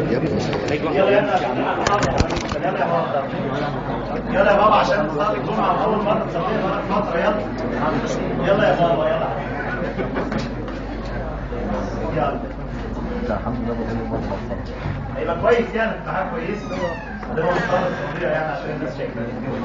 يلا يلا يلا يا بابا يلا يا بابا عشان نصلي الجمعة أول مرة تصليها بقى فترة يلا يلا يا بابا يلا يلا الحمد لله بقول مرة هيبقى كويس يعني امتحان كويس ده هو مخلص فظيع يعني عشان الناس شايفاه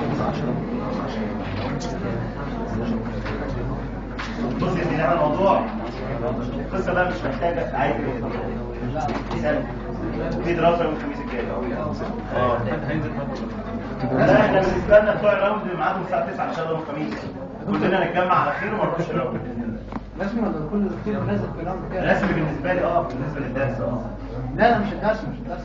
بص يا سيدي احنا الموضوع القصه بقى مش محتاجه عايز اسال في دراسه يوم الخميس الجاي اه لا احنا بالنسبه لنا بتوع الراوند ميعادهم الساعه 9 ان شاء الله يوم الخميس كلنا نتجمع على خير وما نروحش الراوند رسمي ولا كل دكتور نازل في الامر كده رسمي بالنسبه لي اه بالنسبه للدرس اه لا لا مش الدرس مش الدرس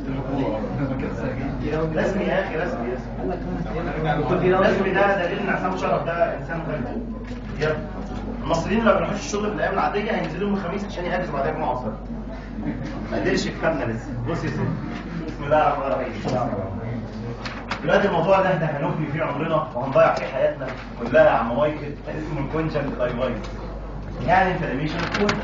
رسمي يا اخي رسمي رسمي قال لك خمس ايام الرسمي ده دليل ان عصام شرف ده انسان غير يلا المصريين لما بيروحوش الشغل في الايام العاديه هينزلوا يوم الخميس عشان يحجزوا بعدها جمعه وصل ما قدرش يفهمنا لسه بص يا سيدي بسم الله الرحمن الرحيم دلوقتي الموضوع ده احنا هنفني فيه عمرنا وهنضيع فيه حياتنا كلها يا عم مايكل اسمه الكونجنت دايفايس يعني انفلاميشن الكونجنت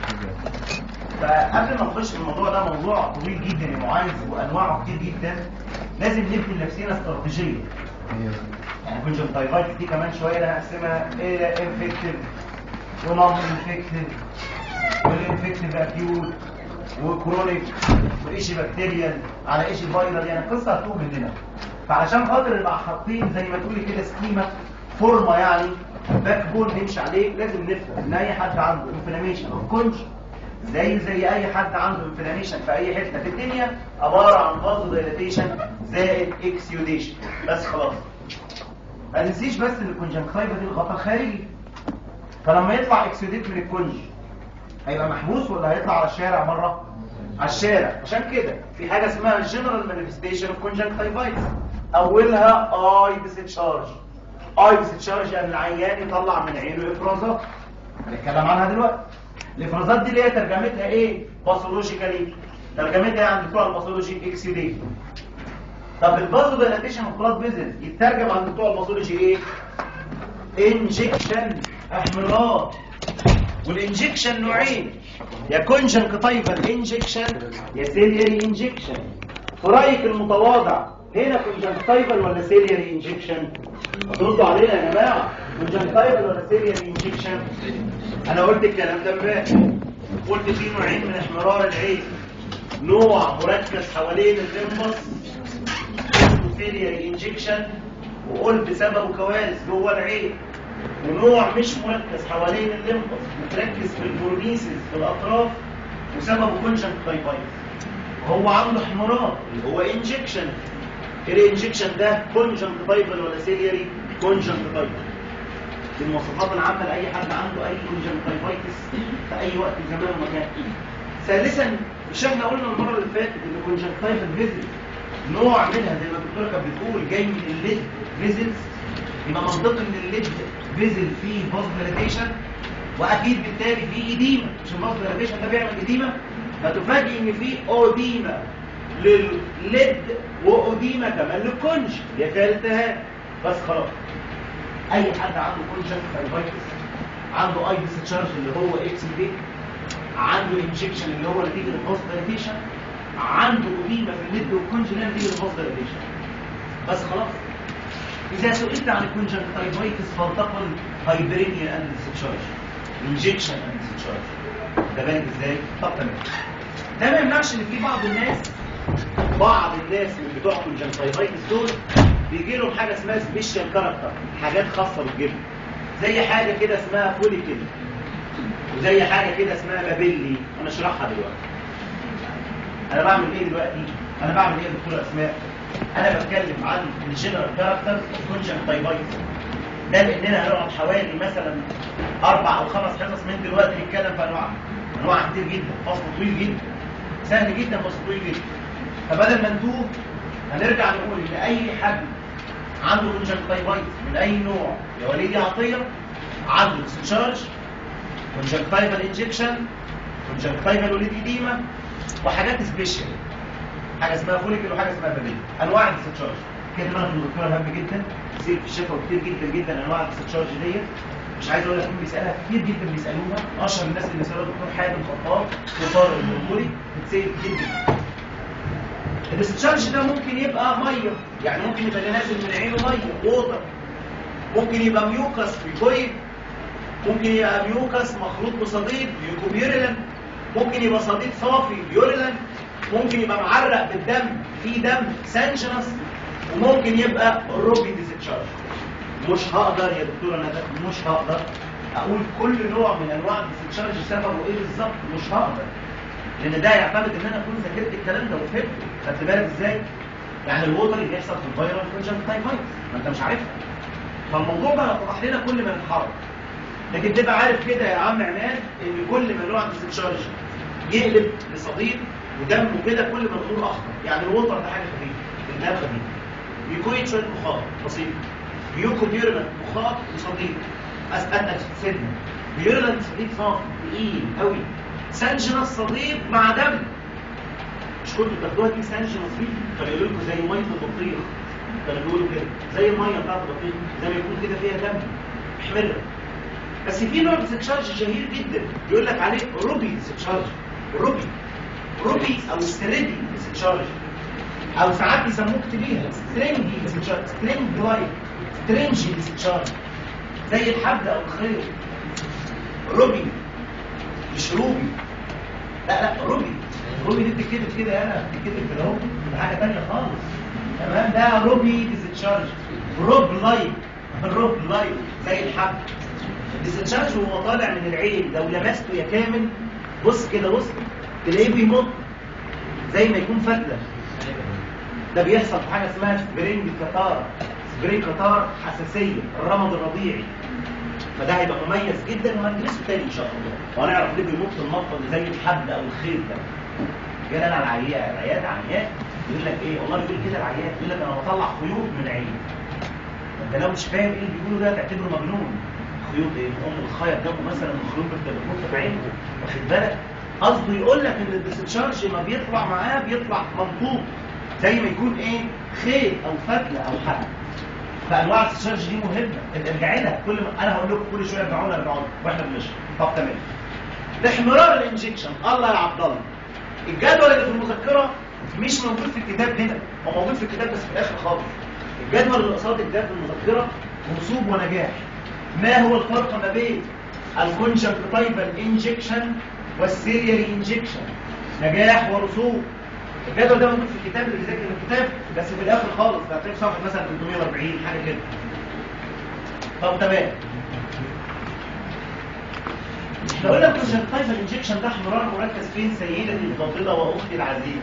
فقبل ما نخش في الموضوع ده موضوع طويل جدا يا معاذ وانواعه كتير جدا لازم نبني لنفسنا استراتيجيه يعني كونجنتايفايتس دي كمان شويه انا هقسمها الى انفكتيف ونون انفكتيف والانفكتيف اكيوت وكرونيك وايشي بكتيريال على ايشي فايرال يعني قصه هتوه مننا فعلشان خاطر نبقى حاطين زي ما تقولي كده سكيما فورمه يعني باك بون نمشي عليه لازم نفهم ان اي حد عنده انفلاميشن او كونج زي زي اي حد عنده انفلاميشن في اي حته في الدنيا عباره عن فازو دايليتيشن زائد اكسيوديشن بس خلاص ما تنسيش بس ان الكونجنكتيفا دي الغطاء خارجي فلما يطلع اكسيوديت من الكونج هيبقى محبوس ولا هيطلع على الشارع مره على الشارع عشان كده في حاجه اسمها جنرال مانيفستيشن اوف كونجنكتيفايتس اولها اي ديسشارج اي ديسشارج يعني العيان يطلع من عينه افرازات هنتكلم عنها دلوقتي الافرازات دي اللي هي ترجمتها ايه باثولوجيكالي ترجمتها عند بتوع الباثولوجي اكسيوديت طب البازو دايلاتيشن اوف بلاد فيزل يترجم عند بتوع الباثولوجي ايه انجكشن احمرار والانجكشن نوعين يا كونجنكتيفال انجكشن يا سيلياري انجكشن في رايك المتواضع هنا كونجنكتيفال ولا سيلياري انجكشن هتردوا علينا يا جماعه كونجنكتيفال ولا سيلياري انجكشن انا قلت الكلام ده امبارح قلت في نوعين من احمرار العين نوع مركز حوالين الليمبس اسمه سيلياري انجكشن وقلت سببه كوارث جوه العين ونوع مش مركز حوالين الليمبس متركز في البورنيسز في الاطراف وسببه كونجنكتيفايتس وهو عنده احمرار اللي هو انجكشن الانجكشن ده كونجنكتيفال ولا سيلياري كونجنكتيفال دي المواصفات العامه لاي حد عنده اي كونجنكتيفايتس في اي وقت زمان ومكان ثالثا مش احنا قلنا المره اللي فاتت ان كونجنكتيفال فيزل نوع منها زي ما الدكتوره كانت بتقول جاي من الليد فيزلز يبقى منطقي ان الليد فيزل فيه باز ديلاتيشن واكيد بالتالي فيه ايديما مش الباز ديلاتيشن ده بيعمل ايديما فتفاجئ ان فيه اوديما للليد واوديما كمان للكونج يا ثالثها بس خلاص اي حد عنده كونجنكتيفايتس عنده اي ديسشارج اللي هو اكس دي عنده انجكشن اللي هو نتيجه الباز ديلاتيشن عنده اوديما في الليد والكونج اللي هي نتيجه الباز ديلاتيشن بس خلاص إذا سئلت عن الكونجنكتيفايتس فلتقل هايبرينيا اند ديسشارج انجكشن اند ديسشارج ده باين ازاي؟ طب تمام ده ما يمنعش ان في بعض الناس بعض الناس اللي بتوع الكونجنكتيفايتس دول بيجي لهم حاجه اسمها سبيشال كاركتر حاجات خاصه بالجلد زي حاجه كده اسمها فوليكل وزي حاجه كده اسمها بابيلي انا اشرحها دلوقتي انا بعمل ايه دلوقتي انا بعمل ايه يا دكتوره اسماء انا بتكلم عن الجنرال كاركتر كونجنكتيفايتس ده لاننا هنقعد حوالي مثلا اربع او خمس حصص من دلوقتي نتكلم في انواع انواع كتير جدا فصل طويل جدا سهل جدا فصل طويل جدا فبدل ما نتوه هنرجع نقول ان اي حد عنده كونجنكتيفايتس من اي نوع يا وليدي عطيه عنده ديسشارج كونجنكتيفال انجكشن كونجنكتيفال وليديديما وحاجات سبيشال حاجه اسمها فوليكل وحاجه اسمها بابيل انواع الديسشارج كده انا في الدكتور هام جدا كتير في الشفا كتير جدا جدا انواع الديسشارج ديت مش عايز اقول لك مين بيسالها كتير جدا بيسالوها اشهر الناس اللي بيسالوها الدكتور حاتم خطاب وطارق البربوري بتسال كتير جدا الديسشارج ده ممكن يبقى ميه يعني ممكن يبقى نازل من عينه ميه ووتر ممكن يبقى ميوكس بيكويد ممكن يبقى ميوكس مخلوط بصديد ميوكوبيوريلان ممكن يبقى صديد صافي بيوريلان ممكن يبقى معرق بالدم في دم سانشنس وممكن يبقى روبي ديسشارج مش هقدر يا دكتور انا ده مش هقدر اقول كل نوع من انواع الديسشارج سببه ايه بالظبط مش هقدر لان ده يعتمد ان انا اكون ذاكرت الكلام ده وفهمته خدت بالك ازاي يعني الوتر اللي بيحصل في الفيرال كونجنكتيفايتس ما انت مش عارفها فالموضوع بقى يتضح لنا كل ما نتحرك لكن تبقى عارف كده يا عم عماد ان كل ما نوع ديسشارج يقلب لصديد ودمه كده كل ما الامور اخطر يعني الوتر ده حاجه خفيفه الدم خفيف بيكويت شويه مخاط بسيط بيوكو بيرلنت مخاط وصديد اسال سيدنا بيرلنت صديد صافي تقيل قوي سانجنس صديد مع دم مش كنتوا بتاخدوها دي سانجنس دي كانوا يقولوا لكم زي ميه البطيخ كانوا بيقولوا كده زي الميه بتاعت البطيخ زي ما يكون كده فيها دم محمره بس في نوع ديسكشارج شهير جدا يقول لك عليه روبي ديسكشارج روبي روبي او ستريدي ديسكشارج او ساعات بيسموه اكتبيها سترينجي ديسكشارج سترينج لايك سترينجي ديسكشارج زي الحبل او الخيط روبي مش روبي لا لا روبي روبي دي بتتكتب كده انا بتتكتب كده اهو ده حاجه ثانيه خالص تمام ده روبي ديسشارج روب لايك روب لايك زي الحبل الديسشارج وهو طالع من العين لو لمسته يا كامل بص كده بص تلاقيه بيمط زي ما يكون فتله ده بيحصل في حاجه اسمها سبرينج كتار سبرينج كتار حساسيه الرمد الربيعي فده هيبقى مميز جدا وهندرسه تاني ان شاء الله وهنعرف ليه بينط النطه اللي زي الحبل او الخيل ده جاي انا العيان العيان عيان يقول لك ايه والله بيقول كده العيان يقول لك انا بطلع خيوط من عيني انت لو مش فاهم ايه اللي بيقوله ده تعتبره مجنون خيوط ايه ام الخيط جنبه مثلا من خيوط بتنط في عينه واخد بالك قصده يقول لك ان الديسشارج ما بيطلع معاه بيطلع ممطوط زي ما يكون ايه خيط او فتله او حبل فانواع الديسشارج دي مهمه ارجعي لها كل ما انا هقول لكم كل شويه ارجعوا لها ارجعوا لها واحنا بنشرح طب تمام احمرار الانجكشن الله يا عبد الله الجدول اللي في المذكره مش موجود في الكتاب هنا هو موجود في الكتاب بس في الاخر خالص الجدول اللي قصادك ده في المذكره رسوب ونجاح ما هو الفرق ما بين الكونجكتيفال انجكشن والسيريال انجكشن نجاح ورسوب الجدول ده موجود في الكتاب اللي بيذاكر الكتاب بس في الاخر خالص هتلاقي صفحه مثلا 340 حاجه كده طب تمام احنا قلنا الكونجكتيفال انجكشن ده احمرار مركز فين سيدتي الفاضله واختي العزيزه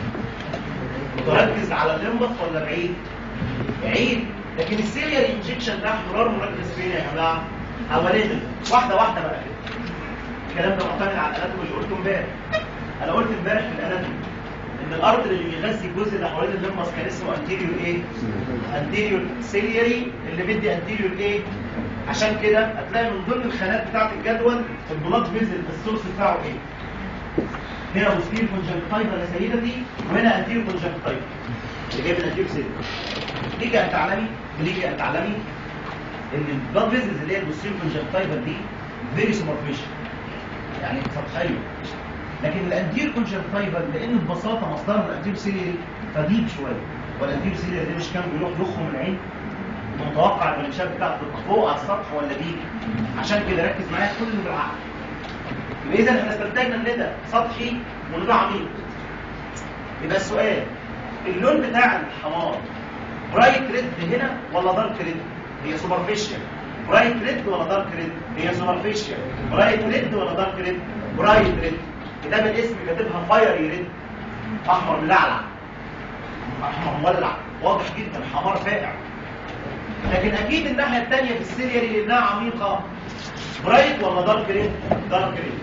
تركز على الليمبس ولا بعيد بعيد لكن السيريال انجكشن ده احمرار مركز فين يا جماعه حوالين واحده واحده بقى كده الكلام ده معتمد على الاناتومي اللي قلته امبارح انا قلت امبارح في الاناتومي ان الارض اللي بيغذي الجزء اللي حوالين الليمبس كان اسمه انتيريور ايه انتيريور سيلياري اللي بيدي انتيريور ايه عشان كده هتلاقي من ضمن الخانات بتاعت الجدول البلاد فيزل السورس بتاعه ايه هنا بوستير كونجنكتيفا يا سيدتي وهنا انتيريور كونجنكتيفا اللي جايب الانتيريور سيل ليك ان تعلمي ليك ان تعلمي ان البلاد فيزلز اللي هي البوستير كونجنكتيفا دي فيري سوبرفيشال يعني سطحيه لكن الانتير كونجنكتيفا لان ببساطه مصدرها الانتير سيليري فديب شويه والانتير سيليري دي مش كان بيروح يخرج من العين متوقع الانشاء بتاعته تبقى فوق على السطح ولا دي عشان كده ركز معايا كل اللي بالعقل يبقى اذا احنا استنتجنا ان ده سطحي وده عميق يبقى السؤال اللون بتاع الحمار برايت ريد هنا ولا دارك ريد هي سوبرفيشال برايت ريد ولا دارك ريد هي سوبرفيشال برايت ريد ولا دارك ريد برايت ريد كتاب الاسم كاتبها فايري ريد احمر ملعلع احمر مولع واضح جدا حمار فائع لكن اكيد الناحيه الثانيه في السيريالي لانها عميقه برايت ولا دارك ريد دارك ريد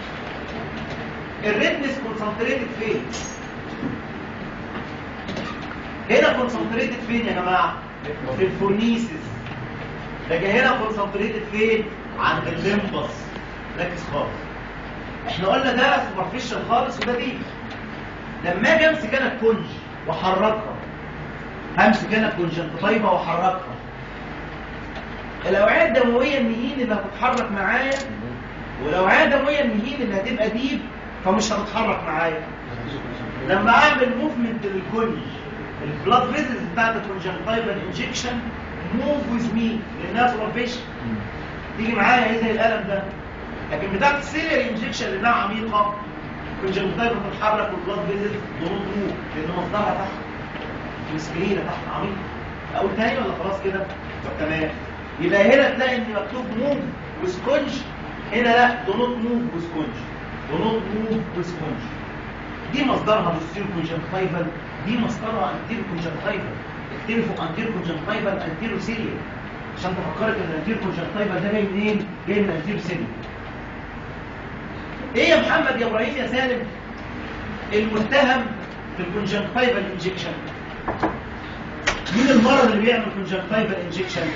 الريدنس كونسنتريتد فين هنا كونسنتريتد فين يا جماعه في الفورنيسس لكن هنا كونسنتريتد فين عند الليمبس ركز خالص احنا قلنا ده سوبرفيشال خالص وده ديب لما اجي امسك انا الكونج واحركها همسك انا الكونجنكتيفا واحركها الاوعيه الدمويه النهين اللي هتتحرك معايا والاوعيه الدمويه النهين اللي هتبقى ديب فمش هتتحرك معايا لما اعمل موفمنت للكونج البلاد فيزلز بتاعت الكونجنكتيفال انجكشن موف ويز مي لانها سوبرفيشن تيجي معايا ايه زي القلم ده لكن بتاعت السيلير انجكشن لانها عميقه الكونجنكتيفال بتتحرك والبلاد فيزلز دونت موف لان مصدرها تحت مسكينه تحت عميق اقول تاني ولا خلاص كده طب تمام يبقى هنا تلاقي ان مكتوب موف وسكونج هنا لا دونت موف وسكونج دونت موف وسكونج دي مصدرها بوستير كونجنكتيفال دي مصدرها انتير كونجنكتيفال اكتبوا فوق انتير كونجنكتيفال انتيرو سيليا عشان تفكرك ان الانتير كونجنكتيفال ده جاي منين جاي من انتيرو سيليا ايه يا محمد يا ابراهيم يا سالم المتهم في الكونجنكتيفال انجكشن مين المرض اللي بيعمل كونجنكتيفال انجكشن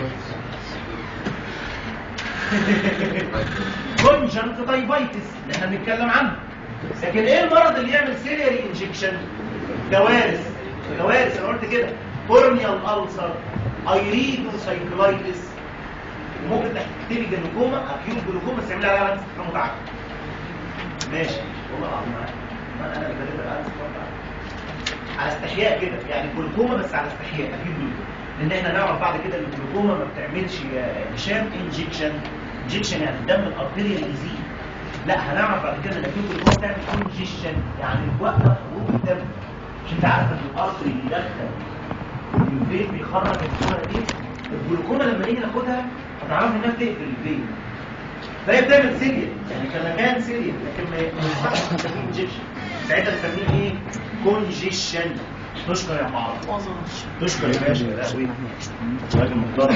كونجنكتيفايتس اللي احنا بنتكلم عنه لكن ايه المرض اللي يعمل سيلياري انجكشن كوارث كوارث انا قلت كده كورنيال ألسر ايريدو سايكلايتس ممكن تكتبي جلوكوما اكيوت جلوكوما تعمل عليها علامه استفهام متعدد ماشي والله العظيم ما انا اللي كاتب العلامه استفهام متعدد على استحياء كده يعني جلوكوما بس على استحياء اكيد جلوكوما لان احنا نعرف بعد كده ان الجلوكوما ما بتعملش يا هشام انجكشن انجكشن يعني الدم الارتيريال يزيد لا هنعرف بعد كده ان في جلوكوما بتعمل كونجيشن يعني توقف خروج الدم مش انت عارف ان الارتري بيدخل الفين بيخرج الصوره دي الجلوكوما لما نيجي ناخدها هتعرف انها بتقفل الفين فهي بتعمل سيريا يعني كمكان سيريا لكن ما ينفعش تسميه انجكشن ساعتها نسميه ايه كونجيشن تشكر يا معاذ تشكر يا باشا يا قهوي راجل محترم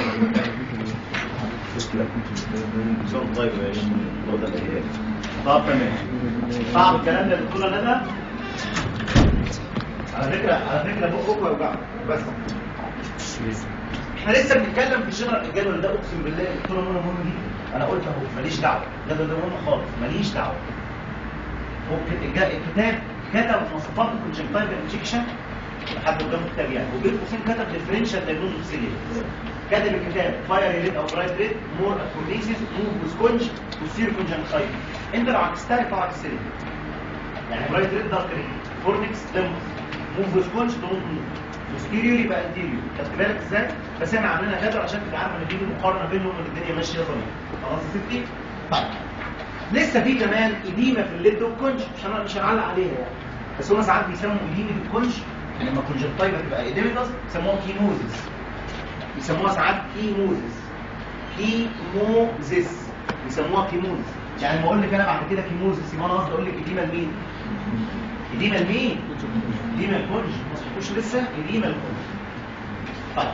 شغل طيب يا باشا هو ده الايام طب تمام صعب الكلام ده دكتوره ندى على فكره على فكره بقك وجعك بس احنا لسه بنتكلم في شجر الجدول ده اقسم بالله الدكتوره منى مهمه دي انا قلت اهو ماليش دعوه ده ده ده مهم خالص ماليش دعوه هو الكتاب كتب مواصفات الكونجكتيفال انجكشن لحد قدام الكتاب يعني وبين قوسين كتب ديفرنشال دايجنوز سيليا كاتب الكتاب فاير ريت او برايت ريت مور اكورنيسيس موف وسكونج وسير كونجكتيفال انت لو عكستها يطلع عكس سيليا يعني برايت ريت دارك ريت فورنكس ليموس موف وسكونج دونت موف وستيريو يبقى انتيريو خدت بالك ازاي بس احنا عاملينها جدول عشان تبقى عارف ان في مقارنه بينهم ان الدنيا ماشيه طبيعي خلاص يا ستي طيب لسه في كمان اديمه في الليد والكونج مش هن- مش هنعلق عليها يعني بس هم ساعات بيسموا اديمه الكونج لما الكونجكتيفا تبقى اديمتس بيسموها كيموزيس بيسموها ساعات كيموزيس كيموزيس بيسموها كيموزيس يعني لما اقول لك انا بعد كده كيموزيس يبقى انا قصدي اقول لك اديمه لمين؟ اديمه لمين؟ اديمه الكونج ما صحتوش لسه اديمه الكونج طيب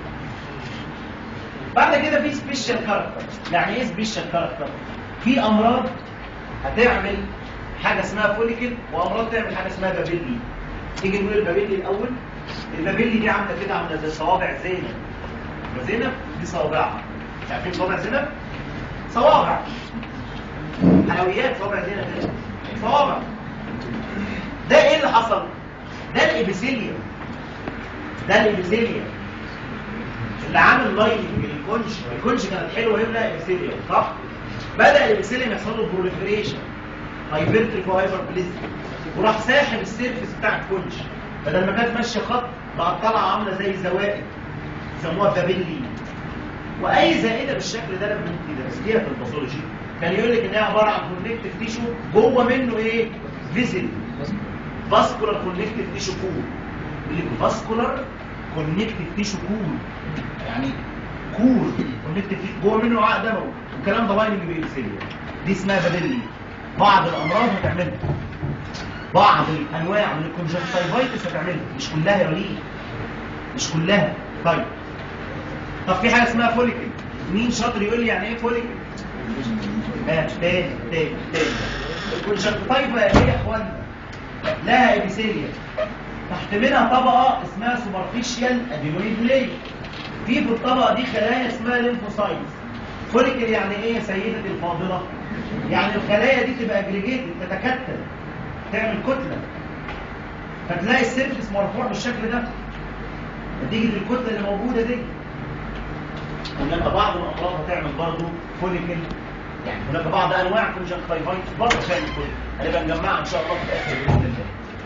بعد كده في سبيشال كاركتر يعني ايه سبيشال كاركتر في امراض هتعمل حاجه اسمها فوليكل وامراض تعمل حاجه اسمها بابيلي تيجي نقول البابيلي الاول البابيلي دي عامله كده عامله زي صوابع زينب وزينب دي صوابعها مش عارفين صوابع زينب صوابع حلويات صوابع زينب كده صوابع ده ايه اللي حصل ده الابيثيليوم ده الابيثيليوم اللي عامل لايننج الكونش الكونش كانت حلوه يملا ابيثيليوم صح بدا الابيثيليوم يحصل له بروليفريشن هايبرتريك وهايبر بليزم وراح ساحب السيرفس بتاع الكونش بدل ما كانت ماشيه خط بقت طالعه عامله زي زوائد يسموها بابيلي واي زائده بالشكل ده لما انت درستيها في الباثولوجي كان يقول لك ان هي عباره عن كونكتيف تيشو جوه منه ايه فيزل فاسكولار كونكتيف تيشو كول يقول لك فاسكولار كونكتيف تيشو كول يعني كول كونكتيف جوه منه عقد دموي والكلام ده لايننج بيبسيليا دي اسمها بابيلي بعض الامراض هتعملها بعض الانواع من الكونجكتيفايتس هتعملها مش كلها يا وليد مش كلها طيب طب في حاجه اسمها فوليكل مين شاطر يقول لي يعني ايه فوليكل اه تاني تاني تاني الكونجكتيفا ايه يا اخوانا لها ابيثيليا تحت منها طبقه اسمها سوبرفيشال ادينويد لاي في في الطبقه دي خلايا اسمها ليمفوسايتس فوليكل يعني ايه يا سيدتي الفاضله يعني الخلايا دي تبقى اجريجيتد تتكتل تعمل كتله فتلاقي السيرفس مرفوع بالشكل ده نتيجه الكتله اللي موجوده دي هناك بعض الامراض هتعمل برضه فوليكل يعني هناك بعض انواع كونجكتيفايتس برضه تعمل فوليكل هنبقى نجمعها ان شاء الله في الاخر باذن الله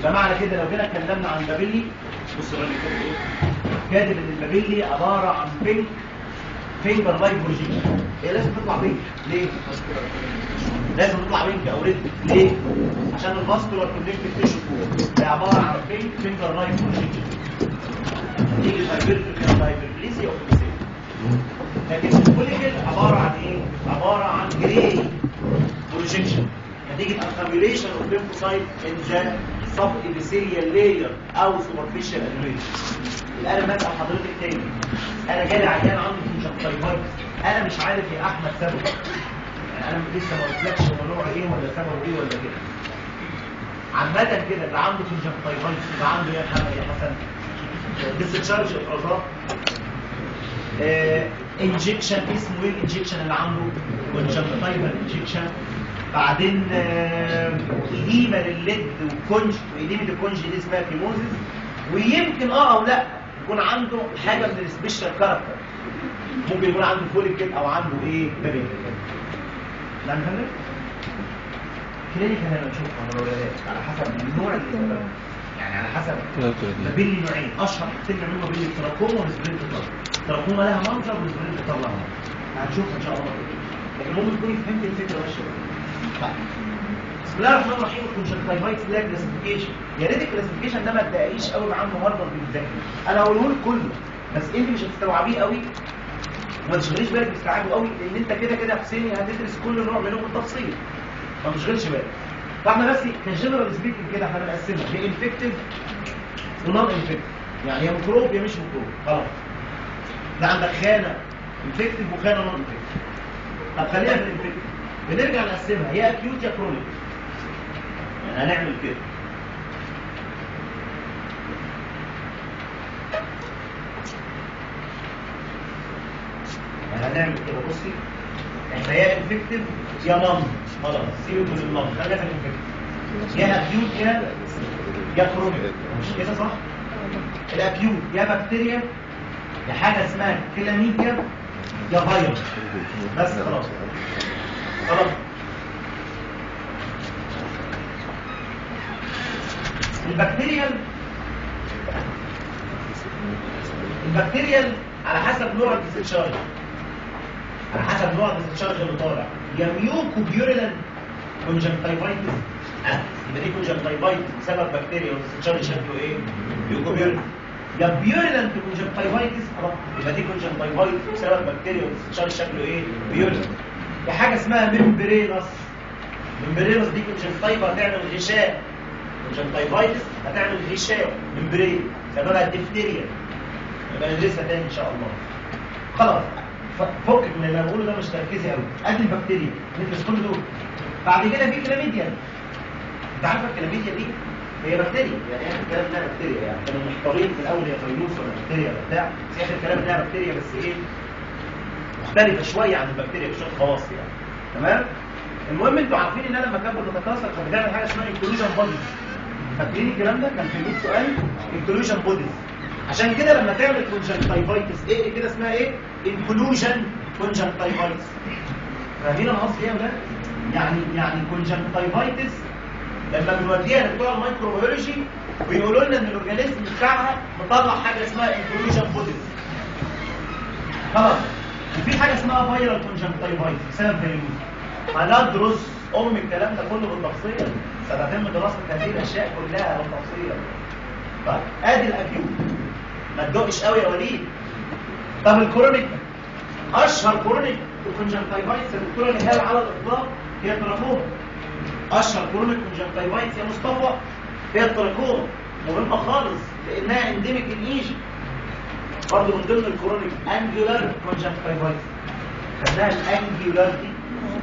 يبقى معنى كده لو جينا اتكلمنا عن بابيلي بص الراجل كاتب ايه كاتب ان البابيلي عباره عن بينك فينجر لايك بروجيكشن هي لازم تطلع بينك ليه لازم تطلع بينك او ريد ليه عشان الفاسكولار كونكتيف تيشو فوق ده عباره عن بينك فينجر لايك بروجيكشن تيجي هايبرتروفي هايبربليسيا او لكن الفوليكل عباره عن ايه عباره عن جراي بروجيكشن نتيجه accumulation of lymphocyte in the sub-epithelial layer او superficial aggregation يبقى انا بسال حضرتك تاني انا جالي عيان عنده كونجكتيفايتس انا مش عارف يا احمد سببه يعني انا لسه ما قلتلكش هو نوع ايه ولا سببه ايه ولا كده عامة كده اللي عنده كونجكتيفايتس يبقى عنده ايه يا محمد يا حسن ديسشارج افرازات انجكشن اسمه ايه الانجكشن اللي عنده كونجكتيفال انجكشن بعدين إديمة لللد والكونج وإديمة الكونج دي اسمها كيموزيس ويمكن اه او لا يكون عنده حاجة من السبيشال كاركتر ممكن يكون عنده فوليكل او عنده ايه بابيل لا نفهم كلينيك انا بنشوفها من الولادات على حسب النوع اللي سببه يعني على حسب بابيلي نوعين اشهر حاجتين منهم بابيلي التراكوما والسبرينت التراكوما لها منظر والسبرينت لها منظر هنشوفها ان شاء الله لكن ممكن تكوني فهمت الفكره ماشيه بسم الله الرحمن الرحيم الكونجكتيفايتس لا كلاسيفيكيشن يا ريت الكلاسيفيكيشن ده ما تلاقيش قوي معاه النهارده بيتذاكر انا هقوله لك كله بس انت مش هتستوعبيه قوي وما تشغليش بالك باستيعابه قوي لان انت كده كده في سني هتدرس كل نوع منهم بالتفصيل ما تشغلش بالك فاحنا بس كجنرال سبيكنج كده احنا بنقسمها هي انفكتيف ونون انفكتيف يعني يا ميكروب يا مش ميكروب خلاص ده عندك خانه انفكتيف وخانه نون انفكتيف طب خلينا في الانفكتيف بنرجع نقسمها يا اكيوت يا كرونيك يعني هنعمل كده يعني هنعمل كده بصي احنا يا انفكتيف يا مام خلاص سيبك من المام خلينا في الانفكتيف يا اكيوت يا يا كرونيك مش كده صح الاكيوت يا بكتيريا يا حاجه اسمها كلاميديا يا فيروس بس خلاص خلاص البكتيريال البكتيريال على حسب نوع الديستشارج على حسب نوع الديستشارج اللي طالع يا ميوكو بيوريلان كونجكتيفايتس يبقى دي كونجكتيفايتس بسبب بكتيريا والديستشارج شكله ايه ميوكو بيوريلان يا بيوريلان كونجكتيفايتس خلاص يبقى دي كونجكتيفايتس بسبب بكتيريا والديستشارج شكله ايه بيوريلان في حاجه اسمها ممبرينس ممبرينس دي كونجكتيفا هتعمل غشاء كونجكتيفايتس هتعمل غشاء ممبرين سببها الدفتيريا يبقى ندرسها تاني ان شاء الله خلاص ف- فكك من اللي انا بقوله ده مش تركيزي قوي ادي البكتيريا ندرس كل دول بعد كده في كلاميديا انت عارفه الكلاميديا دي هي بكتيريا يعني اخر الكلام انها بكتيريا يعني كانوا محتارين في الاول هي فيروس ولا بكتيريا ولا بتاع بس اخر الكلام انها بكتيريا بس ايه مختلفه شويه عن البكتيريا بشكل خاص يعني تمام المهم انتوا عارفين ان انا لما كانت بتتكاثر كانت بتعمل حاجه اسمها انكلوجن بوديز فاكرين الكلام ده كان في 100 سؤال انكلوجن بوديز عشان كده لما تعمل كونجكتيفايتس ايه إيه كده اسمها ايه انكلوجن كونجكتيفايتس فاهمين انا قصدي ايه يا ولاد يعني يعني كونجكتيفايتس لما بنوديها لبتوع الميكروبيولوجي بيقولوا لنا ان الاورجانيزم بتاعها مطلع حاجه اسمها انكلوجن بوديز خلاص وفي حاجه اسمها فايرال كونجكتيفايتس بسبب فيروس هندرس ام الكلام ده كله بالتفصيل سنتم دراسه هذه الاشياء كلها بالتفصيل طيب ادي الاكيوت ما تدقش قوي يا وليد طب الكرونيك اشهر كرونيك كونجكتيفايتس الدكتوره نهال على الاطلاق هي التراكوما اشهر كرونيك كونجكتيفايتس يا مصطفى هي التراكوما مهمه خالص لانها انديميك الايجي برضه من ضمن الكرونيك انجولار كونجكتيفايتس خدناها الانجولار دي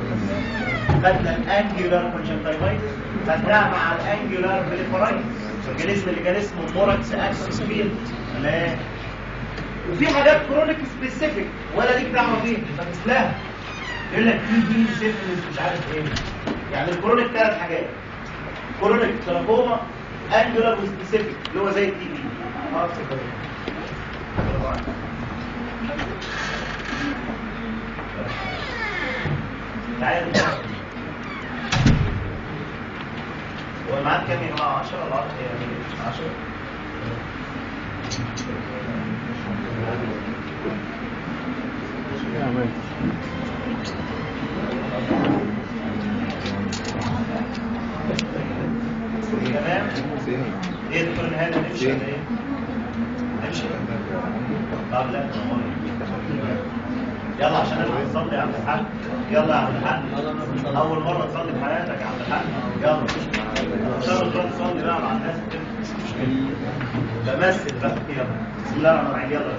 خدنا الانجولار كونجكتيفايتس خدناها مع الانجولار بريفرايتس الجليزم اللي كان اسمه موركس اكسس فيلد تمام وفي حاجات كرونيك سبيسيفيك ولا ليك دعوه بيها فمثلها يقول لك تي بي سيفلس مش عارف ايه يعني الكرونيك ثلاث حاجات كرونيك تراكوما انجولار وسبيسيفيك اللي هو زي التي بي خلاص كده تعالى هو الميعاد كام يا جماعه 10 ولا 10 تمام ايه دكتور النهايه نمشي ولا ايه؟ نمشي طب لا يلا عشان انا هصلي يا عبد الحاج يلا يا عبد الحاج اول مره تصلي في حياتك يا عبد الحاج يلا عشان تروح تصلي بقى مع الناس كده مش مشكله بمثل بقى يلا بسم الله الرحمن الرحيم يلا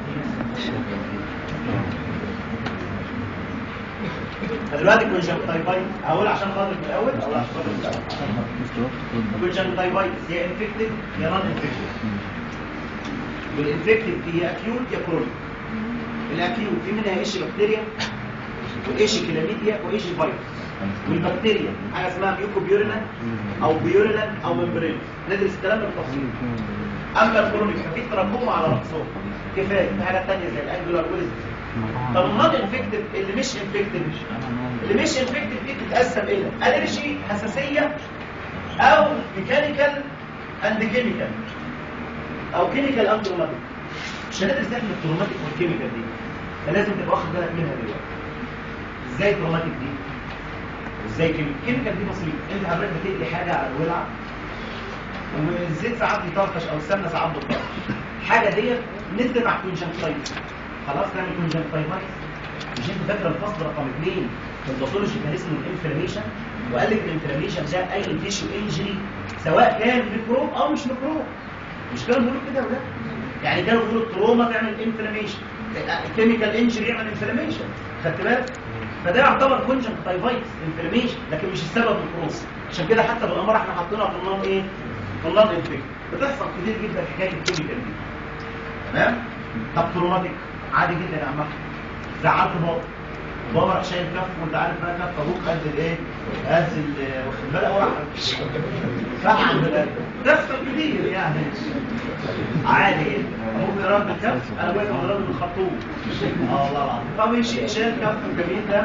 دلوقتي كونجنكتيفايتس هقول عشان خاطر في الاول او عشان خاطر في الاول كونجنكتيفايتس يا انفكتيف يا نون انفكتيف والانفكتيف دي يا اكيوت يا كرونيك الاكيوت في منها ايش بكتيريا وايش كلاميديا وايش فيروس والبكتيريا حاجه اسمها ميوكوبيورينا او بيورينا او ممبرين ندرس الكلام ده بالتفصيل اما الكرونيك ففي تراكم على راسهم كفايه في حاجات ثانيه زي الانجلر ويلز طب النون انفكتيف اللي مش انفكتيف اللي مش انفكتيف دي بتتقسم الى الرجي حساسيه او ميكانيكال اند كيميكال او كيميكال اند تروماتيك مش هندرس احنا التروماتيك والكيميكال دي فلازم تبقى واخد بالك منها دلوقتي ازاي تروماتيك دي ازاي كيميكال الكيميكال دي بسيط انت حضرتك بتقلي حاجه على الولعه والزيت ساعات بيطرطش او السمنه ساعات بتطرطش الحاجه ديت نزلت على الكونجنكتيفايتس خلاص تعمل كونجنكتيفايتس مش انت فاكره الفصل رقم اثنين في الباثولوجي كان اسمه الانفلاميشن وقال لك الانفلاميشن ده اي تيشو انجري سواء كان ميكروب او مش ميكروب مش كانوا بيقولوا كده ولا يعني كانوا بيقولوا التروما تعمل انفلاميشن الكيميكال انجري يعمل انفلاميشن خدت بالك فده يعتبر كونجنكتيفايتس انفلاميشن لكن مش السبب ميكروب عشان كده حتى بالامر احنا حاطينها في النون ايه في النون انفكت بتحصل كتير جدا حكايه الكيميكال دي تمام طب تروماتيك عادي جدا يا عم احمد زعلت بابا بابا راح شايل كف وانت عارف بقى كف ابوك قد الايه قد ال- واخد بالك واحد فعل بالك تحصل كتير يعني عادي جدا ابوك ضرب الكف انا واقف ضرب بالخرطوم اه والله العظيم طب يشيل شايل كف الجميل ده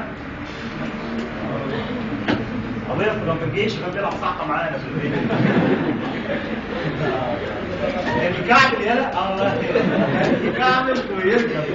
ابويا كنا في الجيش كان بيلعب صعقه معانا في البيت الكعب يلا الله الكعب ويركب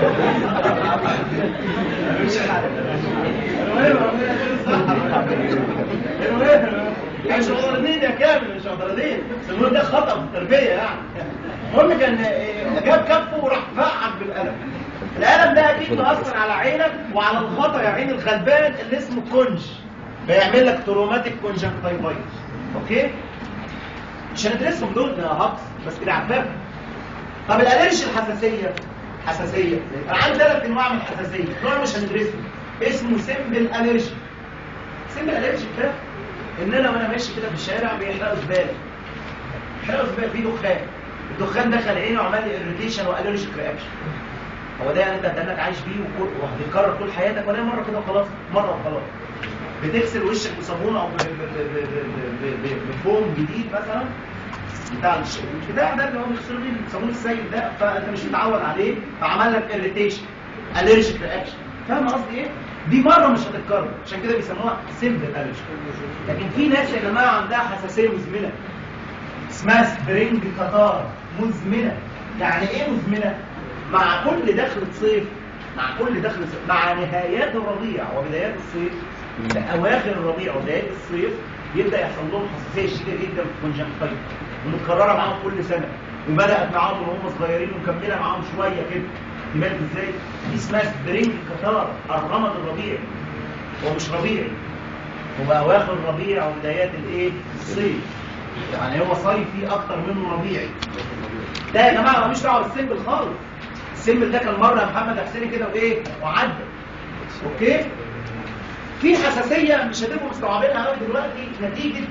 مش عارف المهم ربنا يصحح المهم مش معترضين يا كامل مش معترضين بس المهم ده خطأ في التربية يعني المهم كان جاب كفه وراح فعك بالقلم القلم ده اكيد مأثر على عينك وعلى الخطأ يا عين الغلبان اللي اسمه كونج بيعمل لك تروماتيك كونجنكتيفايتس اوكي مش هندرسهم دول ده هقص بس كده عفاف طب الالرجي الحساسيه حساسيه انا عندي ثلاث انواع من الحساسيه نوع مش هندرسه اسمه سمبل الرجي سمبل الرجي كده ان انا وانا ماشي كده في الشارع بيحرقوا زباله بيحرقوا زباله فيه دخان الدخان دخل عيني وعمل لي اريتيشن والرجيك رياكشن هو ده يعني انت هتدنك عايش بيه وكل- وهتتكرر طول حياتك ولا هي مره كده وخلاص مره وخلاص بتغسل وشك بصابون او ب- ب- ب- ب- ب- ب- بفوم جديد مثلا بتاع الش- البتاع ده اللي هو بيغسلوا بيه الصابون السيل ده فانت مش متعود عليه فعمل لك اريتيشن الرجيك رياكشن فاهم قصدي ايه؟ دي مره مش هتتكرر عشان كده بيسموها سيمبل الرجي لكن في ناس يا جماعه عندها حساسيه مزمنه اسمها سبرينج كتار مزمنه يعني ايه مزمنه؟ مع كل دخلة صيف مع كل دخلة صيف مع نهايات الربيع وبدايات الصيف في اواخر الربيع وبدايات الصيف يبدا يحصل لهم حساسيه شديده جدا في الكونجنكتيف ومتكرره معاهم كل سنه وبدات معاهم وهم صغيرين ومكمله معاهم شويه كده تبان ازاي؟ دي اسمها سبرينج كتار الرمد الربيعي هو مش ربيعي هو اواخر الربيع وبدايات الايه؟ الصيف يعني هو صيفي اكتر منه ربيعي ده يا جماعه ماليش دعوه بالسيمبل خالص السيمبل ده كان مره يا محمد حسيني كده وايه وعدى اوكي في حساسيه مش هتبقوا مستوعبينها قوي دلوقتي نتيجه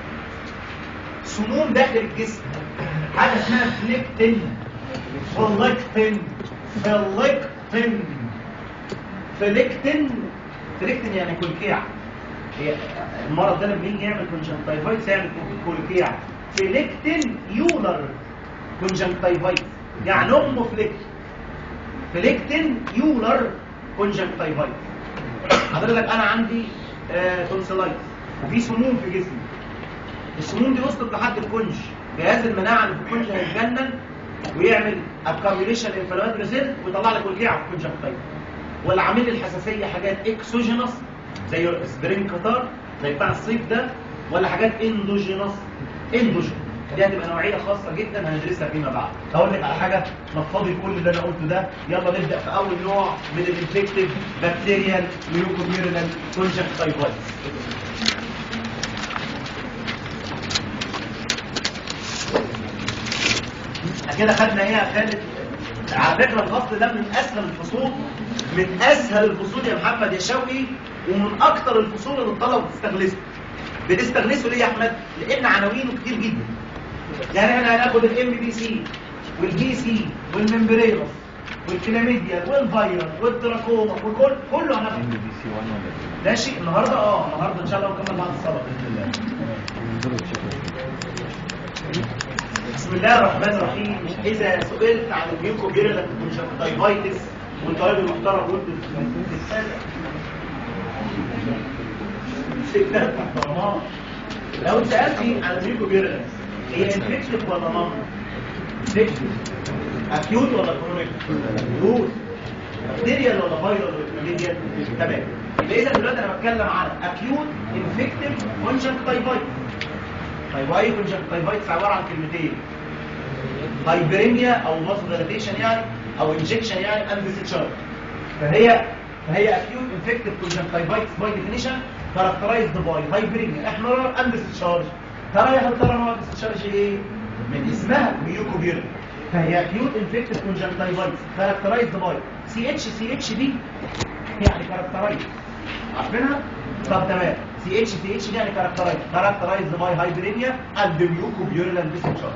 سموم داخل الجسم حاجه اسمها فليكتين فليكتين فليكتين فليكتين فليكتين يعني كلكيع هي المرض ده لما يجي يعمل كونجنكتيفايتس يعمل كولكيع فليكتين يولر كونجنكتيفايتس يعني امه فليكتين فليكتين يولر كونجنكتيفايتس حضرتك انا عندي آه تونسيلايتس وفي سموم في جسمي السموم دي وصلت لحد الكونج جهاز المناعه اللي في الكونج هيتجنن ويعمل اكاميوليشن انفلاماتوري سيل ويطلع لك وجيعه في الكونجكتيفا والعامل الحساسيه حاجات اكسوجينوس زي سبرين كتار زي بتاع الصيف ده ولا حاجات اندوجينوس اندوجين دي هتبقى نوعيه خاصه جدا هندرسها فيما بعد هقول لك على حاجه نفضي كل اللي انا قلته ده يلا نبدا في اول نوع من الانفكتيف بكتيريال ميوكوبيرنال كونجكتيفايتس كده خدنا ايه يا خالد على فكره الفصل ده من اسهل الفصول من اسهل الفصول يا محمد يا شوقي ومن اكتر الفصول اللي الطلبه بتستغلسه بتستغلسه ليه يا احمد لان عناوينه كتير جدا يعني احنا هناخد الام بي سي والبي سي والممبرينوس والكلاميديا والفيروس والتراكوما وكل كله ام هناخده بي سي 1 ولا ماشي النهارده اه النهارده ان شاء الله نكمل بعد الصلاه باذن الله 2 بسم الله الرحمن الرحيم إذا سئلت عن الميوكوبيرلا كونجكتيفايتس وانت راجل محترم قلت تتسابق ستات محترمات لو اتسالتي عن الميوكوبيرلا هي انفكتيف ولا نون؟ انفكتيف اكيوت ولا كرونيك؟ اكيوت بكتيريال ولا فيروس ولا كلاميديا؟ تمام يبقى اذا دلوقتي انا بتكلم عن اكيوت انفكتيف كونجكتيفايتس طيب واي كونجكتيفايتس عباره عن كلمتين هايبريميا او ماسل ديلاتيشن يعني او انجكشن يعني اند ديسشارج فهي فهي اكيوت انفكتيف كونجكتيفايتس باي ديفينيشن كاركترايزد باي هايبريميا احمرار اند ديسشارج ترى يا هل ترى نوع ديسشارج ايه من اسمها ميوكوبيرا فهي اكيوت انفكتيف كونجكتيفايتس كاركترايزد باي سي اتش سي اتش دي يعني كاركترايز عارفينها طب تمام سي اتش سي اتش دي يعني كاركترايز كاركترايزد باي هايبريميا اند ميوكوبيرال ديسشارج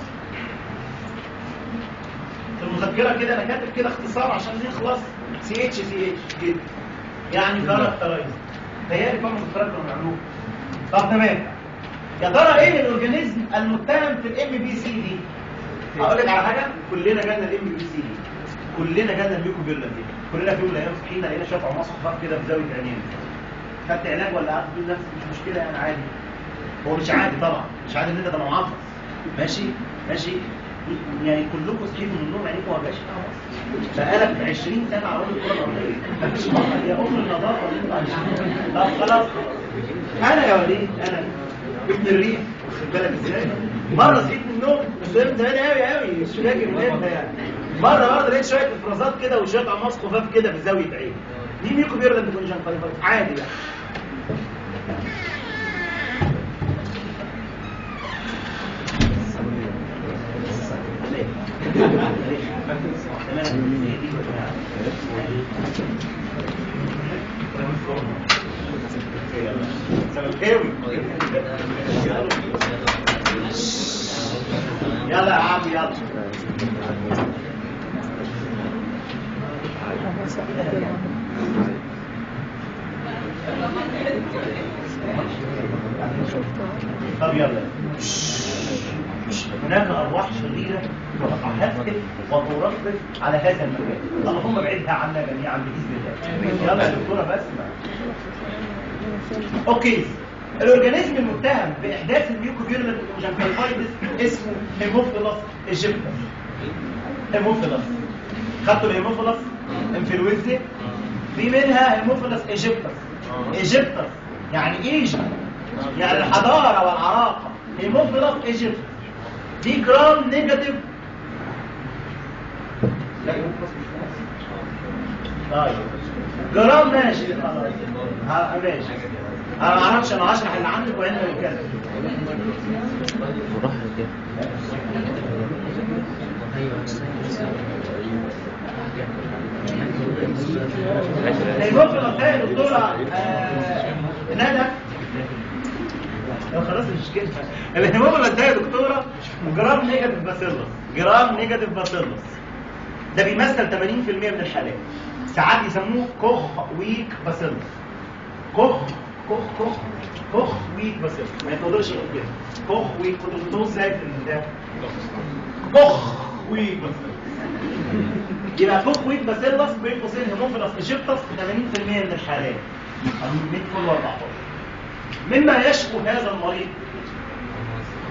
في المذكره كده انا كاتب كده اختصار عشان نخلص سي اتش سي اتش كده يعني كاركترايز تهيألي فهم المذكرات كانوا بيعملوها طب تمام يا ترى ايه الاورجانيزم المتهم في الام بي سي دي هقول لك على حاجه كلنا جالنا الام بي سي دي كلنا جالنا الميوكوبيرلا دي كلنا في يوم من الايام صحينا لقينا شويه عماص خفاف كده في زاويه عينينا خدت علاج ولا قعدت تقول نفسك مش مشكله يعني عادي هو مش عادي طبعا مش عادي ان انت تبقى معفص ماشي ماشي يعني كلكم صحيتوا من النوم عينيكم ما بقاش بقالك 20 سنه على الكره الارضيه مفيش مره يا ام النظافه اللي انت عايشها طب خلاص انا يا وليد انا ابن الريف واخد بالك ازاي مره صحيت من النوم بس من زمان قوي قوي مش فاكر من امتى يعني مره برضه لقيت شويه افرازات كده وشويه عماص خفاف كده في زاويه عين دي ميكو بيرد كونجن فايفايت عادي بقى زملكاوي يلا يا عم يلا طب يلا هناك أرواح شريرة تتحفل وترفرف على هذا المكان اللهم ابعدها عنا جميعا بإذن الله يلا يا دكتورة بسمة أوكي الأورجانيزم المتهم بإحداث الميوكوبيرنال كونجنكتيفايتس اسمه هيموفيلوس ايجيبتس هيموفيلوس خدتوا الهيموفيلوس انفلونزا في منها هيموفيلوس ايجيبتس ايجيبتس يعني ايجي يعني الحضارة والعراقة هيموفيلوس ايجيبتس دي جرام نيجاتيف لا هيموفيلوس مش ماشي. طيب جرام ماشي خلاص ها، ماشي انا ما اعرفش انا هشرح اللي عندك وانت بتتكلم وراح كده المفرد ده دكتورة آه، ندى لو خلاص مش كده الهيموجلوبين ده يا دكتورة جرام نيجاتيف باسيلس جرام نيجاتيف باسيلس ده بيمثل 80% من الحالات ساعات يسموه كوخ ويك باسيلس كوخ كوخ كوخ كوخ ويك باسيلس ما يقدرش يقول كده كوخ ويك كنت بتقول ازاي في ده كوخ ويك باسيلس يبقى كوك ويك باسيلس بين قوسين هيموفيلس ايجيبتس في 80% من الحالات من كل 14 مما يشكو هذا المريض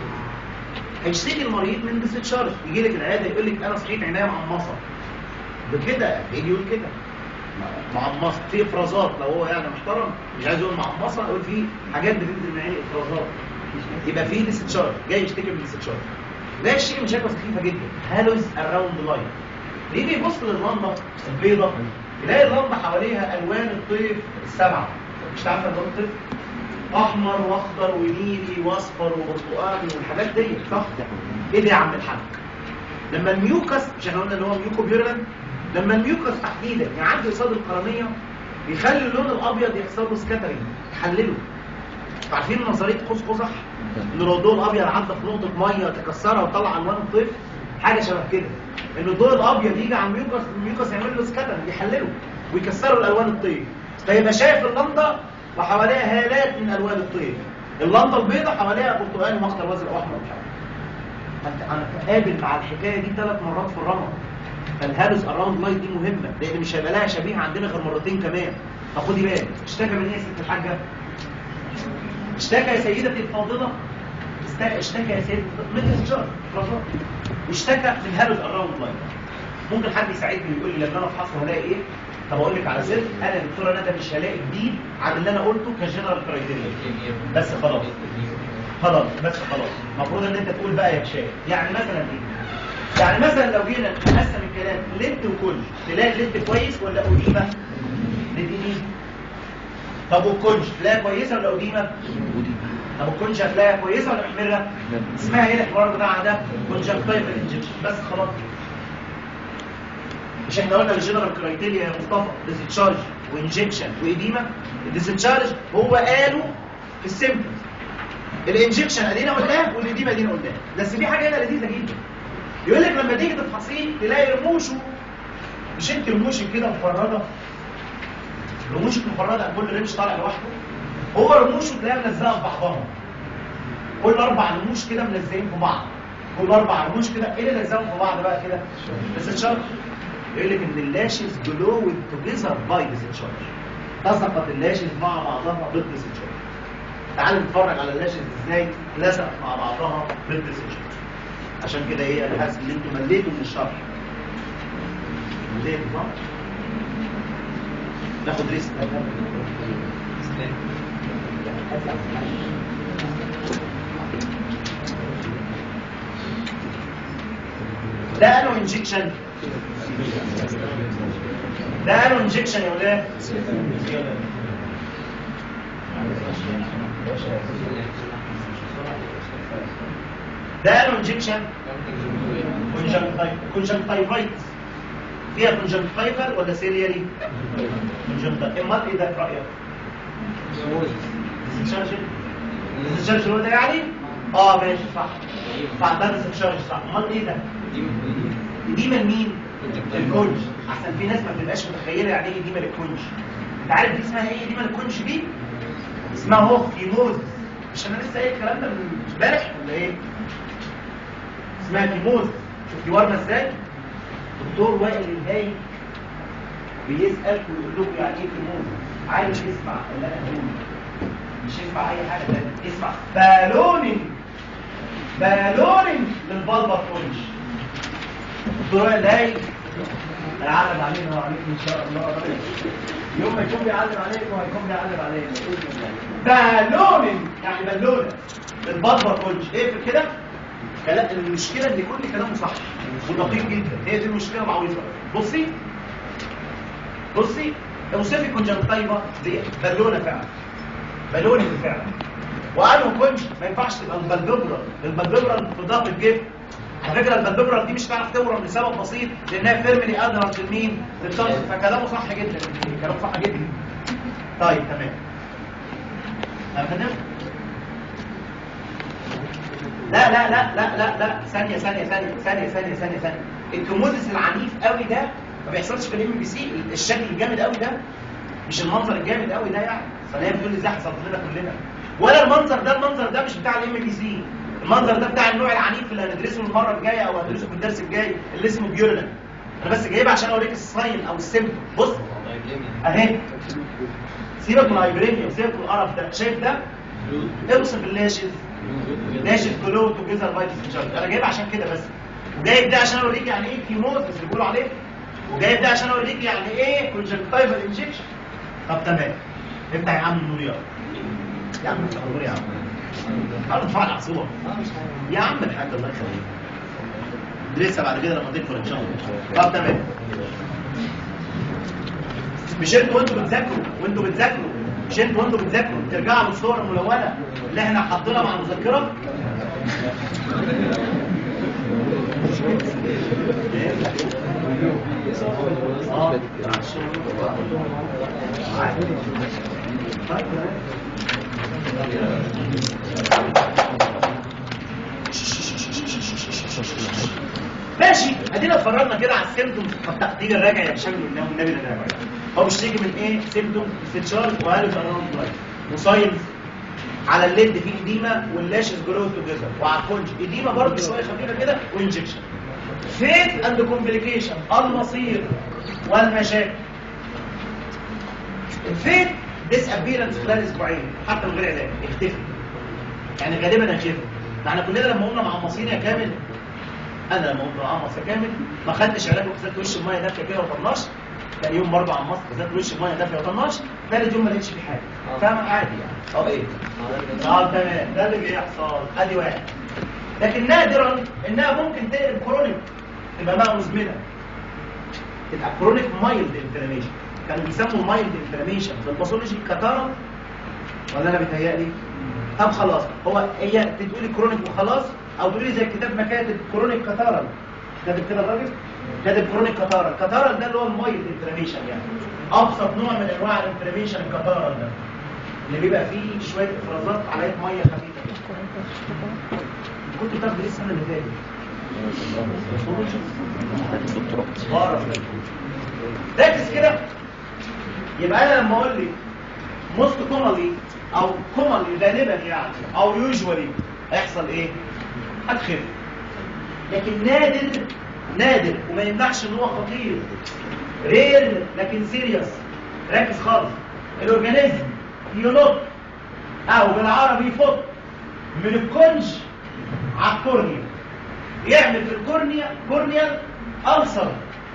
هيشتكي المريض من ديستشارج يجي لك العياده يقول لك انا صحيت عينيا معمصه بكده يجي يقول كده معمصه في افرازات لو هو يعني محترم مش عايز يقول معمصه يقول في حاجات بتنزل من عيني افرازات يبقى في ديستشارج جاي يشتكي من ديستشارج ده يشتكي من شكوى سخيفه جدا هالوز اراوند لاين يجي يبص لللمبه البيضه يلاقي اللمبه حواليها الوان الطيف السبعه مش عارفه الوان الطيف احمر واخضر ونيلي واصفر وبرتقالي والحاجات دي صح ايه ده يا عم الحاج لما الميوكس مش احنا قلنا ان هو ميوكو بيورلان لما الميوكس تحديدا يعدي قصاد القرنيه بيخلي اللون الابيض يحصل له سكاترينج يحلله عارفين نظريه قوس قزح ان لو الضوء الابيض عدى في نقطه ميه تكسرها وطلع الوان الطيف حاجه شبه كده ان الضوء الابيض يجي على الميوكس الميوكس يعمل له سكاترينج يحلله ويكسروا الالوان الطيف فيبقى شايف اللمضه وحواليها هالات من الوان الطيف اللمضه البيضاء حواليها برتقالي واخضر وازرق واحمر مش عارف فانت انا قابل مع الحكايه دي ثلاث مرات في الرمض فالهالوز اراوند لايت دي مهمه لان مش هيبقى لها شبيه عندنا غير مرتين كمان فخدي بالك اشتكى من ايه يا ست الحاجه اشتكى يا سيدتي الفاضله اشتكى اشتكى يا سيدتي من الشر اشتكى من هالوز اراوند لايت ممكن حد يساعدني ويقول لي لما انا افحصه هلاقي ايه طب اقول لك على سر انا دكتوره ندى مش هلاقي جديد عن اللي انا قلته كجنرال كرايتيريا بس خلاص خلاص بس خلاص المفروض ان انت تقول بقى يا بشاي يعني مثلا ايه يعني مثلا لو جينا نقسم الكلام لنت وكل تلاقي اللنت كويس ولا قديمه لديني طب والكونج تلاقيها كويسه ولا قديمه طب الكونج هتلاقيها كويسه ولا محمره اسمها ايه الحوار بتاعها ده كونجكتيفال انجكشن بس خلاص مش احنا قلنا الجنرال كرايتيريا يا مصطفى ديسشارج وانجكشن واديمه الديسشارج هو قاله في السيمبتومز الانجكشن ادينا قلناه والاديمه ادينا قلناه بس في حاجه هنا لذيذه جدا يقول لك لما تيجي تفحصيه تلاقي رموشه مش انت رموشك كده مفرده رموشك مفرده كل رمش طالع لوحده هو رموشه تلاقيها ملزقه في بعضها كل اربع رموش كده ملزقين في بعض كل اربع رموش كده ايه اللي لزقهم في بعض بقى كده ديسشارج يقول لك ان اللاشز جلوود توجذر باي ديسشارج لصقت اللاشز مع بعضها بالديسشارج تعالوا نتفرج على اللاشز ازاي لزقت مع بعضها بالديسشارج عشان كده ايه انا حاسس ان انتوا مليتوا من الشرح مليتوا صح ناخد ريسك ده قالوا انجكشن ده قالوا انجكشن يا ولاد ده قالوا انجكشن كونجنكتيفايتس فيها كونجنكتيفال ولا سيريالي كونجنكتيفال امال ايه ده في رايك ديسشارج ديسشارج هو ده يعني اه ماشي صح صح ده ديسشارج صح امال ايه ده ديما مين الكونج احسن في ناس ما بتبقاش متخيله يعني ايه ديما الكونج انت عارف دي اسمها ايه ديما الكونج دي اسمها هوخيموز مش انا لسه قايل الكلام ده من امبارح ولا ايه اسمها كيموز شوف دي ورمه ازاي دكتور وائل الهاي بيسالكم ويقول لكم يعني ايه كيموز عايز يسمع اللي انا بقوله مش يسمع اي حاجه تانية اسمع بالونينج بالونينج للبلبر كونج دكتور وائل الهاي هيعلم علينا وعليكم ان شاء الله يوم ما يكون بيعلم عليكم هيكون بيعلم علينا بالونينج يعني بالونه للبلبر كونج ايه في كده كلام المشكله ان كل كلامه صح ودقيق جدا هي دي المشكله العويصه بصي بصي اوصفي كونجنكتيفا دي بالونه فعلا بالونه فعلا وقالوا كونج ما ينفعش تبقى البلببرا البلببرا في ضغط الجبن على فكره البلببرا دي مش هتعرف تورم لسبب بسيط لانها فيرملي ادرس لمين للطرف فكلامه صح جدا كلامه صح جدا طيب تمام أفهم؟ لا لا لا لا لا لا ثانية ثانية ثانية ثانية ثانية ثانية ثانية الكومودس العنيف قوي ده ما بيحصلش في الام بي سي الشكل الجامد قوي ده مش المنظر الجامد قوي ده يعني فهي بتقول لي ازاي حصلت لنا كلنا ولا المنظر ده المنظر ده مش بتاع الام بي سي المنظر ده بتاع النوع العنيف اللي هندرسه المره الجايه او هندرسه في الدرس الجاي اللي اسمه بيورلان انا بس جايبها عشان اوريك الساين او السيمبل بص اهي سيبك من الهايبرينيا وسيبك من القرف ده شايف ده اوصف اللاشز ناشف كلو توجذر بايتس انجكشن انا جايب عشان كده بس وجايب ده عشان اوريك يعني ايه كيموزس اللي بيقولوا عليه وجايب ده عشان اوريك يعني ايه كونجكتيفال انجكشن طب تمام افتح يا عم النور يا عم يا عم افتح النور يا عم تعالوا نتفرج على الصور يا عم الحاج الله يخليك لسه بعد كده لما تكبر ان شاء الله طب تمام مش انتوا وانتوا بتذاكروا وانتوا بتذاكروا مش انتوا وانتوا بتذاكروا ترجعوا للصور الملونه اللي احنا حاطينها مع المذكره اه طيب ماشي ادينا اتفرجنا كده على السيمتومز طب تيجي نراجع يا شباب والنبي والنبي نراجع هو بيشتكي من ايه سيمتوم استشار وهالف اراوند لايف وساينز على الليد في اديما واللاشز جرو توجذر وعلى الكونج اديما برضه شويه خفيفه كده وانجكشن فيت اند كومبليكيشن المصير والمشاكل الفيت ديس ابيرنس خلال اسبوعين حتى من غير علاج اختفي يعني غالبا هيختفي ما احنا كلنا لما قلنا مع المصير يا كامل انا لما قلت عمص يا كامل ما خدتش علاج وغسلت وش بميه دافيه كده وطناش تاني يوم برضه عمصت غسلت وش بميه دافيه وطناش ثالث يوم ما لقيتش فيه حاجه فاهم عادي يعني اه ايه اه تمام ده اللي بيحصل ادي واحد لكن نادرا انها ممكن تقلب كرونيك تبقى بقى مزمنه تبقى كرونيك مايلد انفلاميشن كانوا بيسموا المايلد انفلاميشن في الباثولوجي كتارا ولا انا بيتهيألي طب خلاص هو هي تقولي كرونيك وخلاص او تقولي زي الكتاب ما كاتب كرونيك كتارا كاتب كده الراجل كاتب كرونيك كتارا كتارا ده اللي هو المايلد انفلاميشن يعني ابسط نوع من انواع الانفلاميشن الكتارا ده اللي بيبقى فيه شويه افرازات على يد ميه خفيفه كده. كنت بتاخد ايه السنه اللي فاتت بعرف ركز كده يبقى انا لما اقول لي موست كومالي او كومالي غالبا يعني او يوجوالي هيحصل ايه هتخف لكن نادر نادر وما يمنعش ان هو خطير رير لكن سيريس ركز خالص الاورجانيزم ينط او بالعربي يفط من الكونج على الكورنيا يعمل في الكورنيا كورنيال ألسر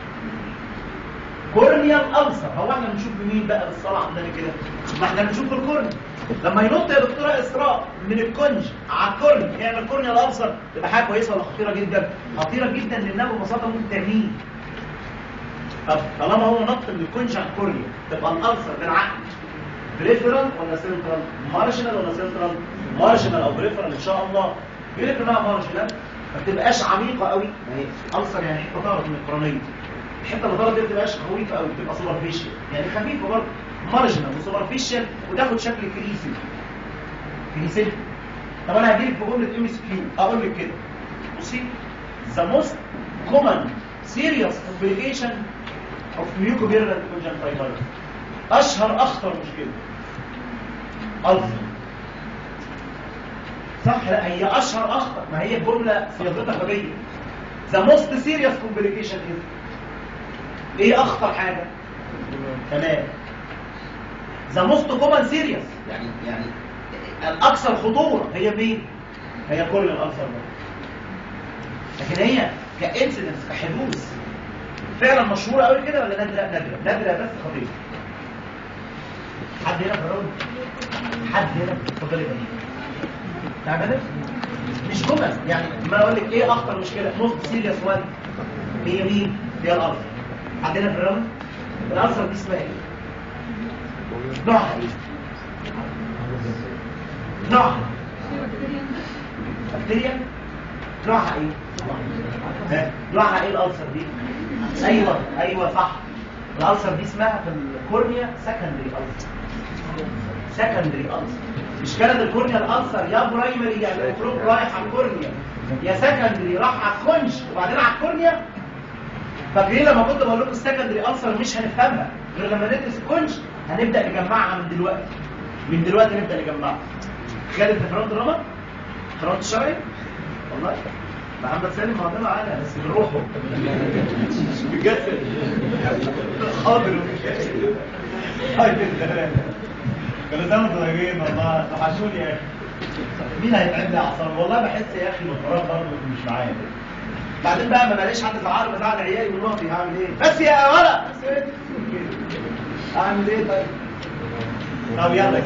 كورنيال ألسر هو احنا بنشوف مين بقى بالصلاة عندنا كده ما احنا بنشوف الكورنيا لما ينط يا دكتوره اسراء من الكونج على الكورنيا يعمل كورنيال ألسر تبقى حاجه كويسه ولا خطيره جدا خطيره جدا لانها ببساطه ممكن ترميه طب طالما هو نط من الكونج على الكورنيا تبقى الألسر بالعقل بريفرال ولا سنترال مارشنال ولا سنترال مارشنال او بريفرال ان شاء الله يقول لك انها مارشنال ما بتبقاش عميقه قوي ما هي ألسر يعني حته طارت من القرنيه الحته اللي طارت دي ما بتبقاش قويه قوي بتبقى سوبرفيشال يعني خفيفه برضه مارجنال وسوبرفيشال وتاخد شكل كريسي كريسي طب انا هجيلك في جمله ام اس كيو اقول لك كده بصي the most common serious complication of mucobirral conjunctivitis اشهر اخطر مشكله ألسر صح لا هي اشهر اخطر ما هي الجمله صياغتها غبيه the most serious complication is ايه اخطر حاجه تمام the most common serious يعني يعني الاكثر خطوره هي مين هي كل الالسر لكن هي كانسيدنس كحدوث فعلا مشهوره قوي كده ولا نادره نادره نادره بس خطيره حد هنا في الراوند حد هنا اتفضلي بقى تعبانه مش جمل يعني ما اقول لك ايه اخطر مشكله موست سيريس وان هي مين هي الالسر عندنا في الراوند الالسر دي اسمها ايه نوعها ايه نوعها بكتيريا نوعها ايه ها؟ نوعها ايه الالسر دي ايوه ايوه صح الالسر دي اسمها في الكورنيا سكندري السر سكندري السر مش كانت الكورنيا الالسر يا برايمري يعني المفروض رايح على الكورنيا يا سكندري راح على الكونج وبعدين على الكورنيا فاكرين لما كنت بقول لكم السكندري السر مش هنفهمها غير لما ندرس الكونج هنبدا نجمعها من دلوقتي من دلوقتي نبدا نجمعها خالد في فرونت الرمى فرونت الشرعي والله محمد سالم معضلة معانا بس بنروحه بجد حاضر كانوا زمن طيبين والله توحشوني يا اخي مين هيتعب لي اعصابي والله بحس يا اخي بالفراغ برضه مش معايا بعدين بقى ما بلاقيش حد زعل بزعل عيالي ومراتي هعمل ايه بس يا ولد بس إيه؟ اعمل ايه طيب طب يلا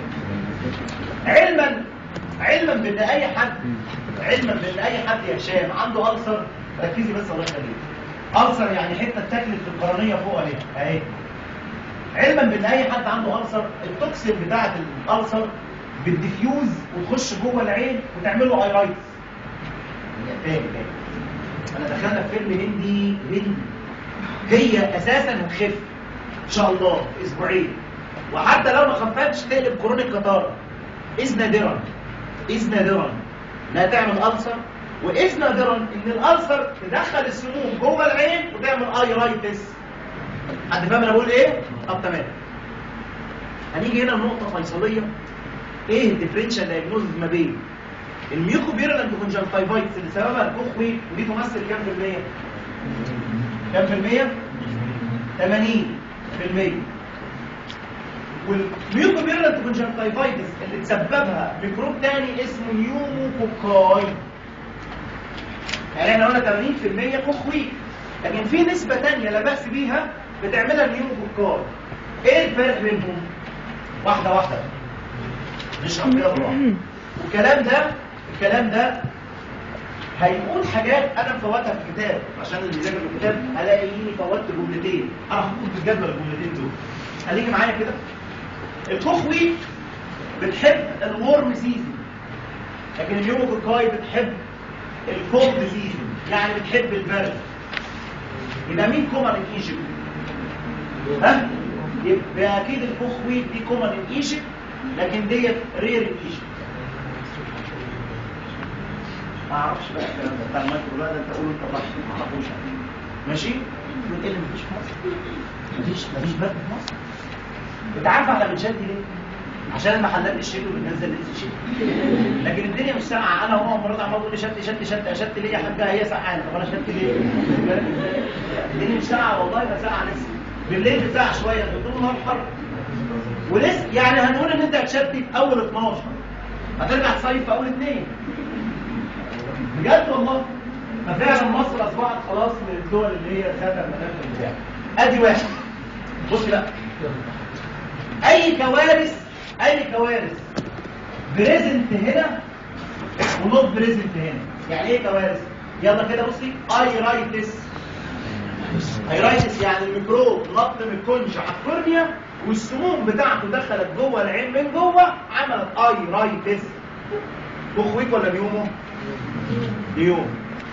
علما علما بان اي حد علما بان اي حد يا هشام عنده ألسر ركزي بس الله يخليك ألسر يعني حته اتاكلت في القرنيه فوق اهي اهي علما بان اي حد عنده ألسر التوكسين بتاعه الألسر بتديفيوز وتخش جوه العين وتعمل له ايرايتس تاني تاني انا دخلنا في فيلم هندي هندي هي اساسا هتخف ان شاء الله في اسبوعين وحتى لو ما خفتش تقلب كرونيك كتارة اذ نادرا اذ نادرا انها تعمل ألسر واذ نادرا ان الألسر تدخل السموم جوه العين وتعمل ايرايتس حد فاهم انا بقول ايه؟ طب تمام هنيجي هنا لنقطة فيصلية ايه الديفرنشال دايجنوزز ما بين الميوكوبيرلاند كونجنكتيفايتس اللي سببها الكوخ ويك ودي تمثل كام في المية؟ كام في المية؟ 80 في المية والميوكوبيرلاند كونجنكتيفايتس اللي تسببها ميكروب تاني اسمه نيوموكوكاي يعني احنا قلنا 80% كوخ ويك لكن في نسبة تانية لا بأس بيها بتعملها النيوموكوكاي ايه الفرق بينهم؟ واحدة واحدة نشرب كده بالراحة والكلام ده الكلام ده هيقول حاجات انا مفوتها في الكتاب عشان اللي بيذاكر الكتاب هلاقيني فوتت جملتين انا هحط في الجدول الجملتين دول خليكي معايا كده الكحوي بتحب الورم سيزون لكن اليوموكوكاي بتحب الكولد سيزون يعني بتحب البرد يبقى مين كومن ان ايجيبت ها يبقى اكيد الكحوي دي كومن ان ايجيبت لكن ديت رير ان ايجيبت ما اعرفش بقى الكلام ده بتاع المايكرو ده انت قول انت براحتك ما اعرفوش يعني. ماشي تقول ايه اللي مفيش في مصر مفيش مفيش برد في مصر انت عارف احنا بنشد ليه عشان المحلات الشتوي بتنزل لبس الشتوي لكن الدنيا مش ساقعه انا وهو مرات عمال بقول لي شد شد شد شد ليه يا حاجه هي ساقعه طب انا شدت ليه الدنيا مش ساقعه والله ما ساقعه لسه بالليل بتسقع شويه طول النهار حر ولسه يعني هنقول ان انت هتشتي في اول 12 هترجع تصيف في اول اثنين بجد والله ففعلا مصر اصبحت خلاص من الدول اللي هي خدها المناخ بتاعها ادي واحد بص بقى اي كوارث اي كوارث بريزنت هنا ونوت بريزنت هنا يعني ايه كوارث يلا كده بصي ايرايتس ايرايتس يعني الميكروب نط من الكونج على الكورنيا والسموم بتاعته دخلت جوه العين من جوه عملت ايرايتس كوخويك ولا بيومو بيوم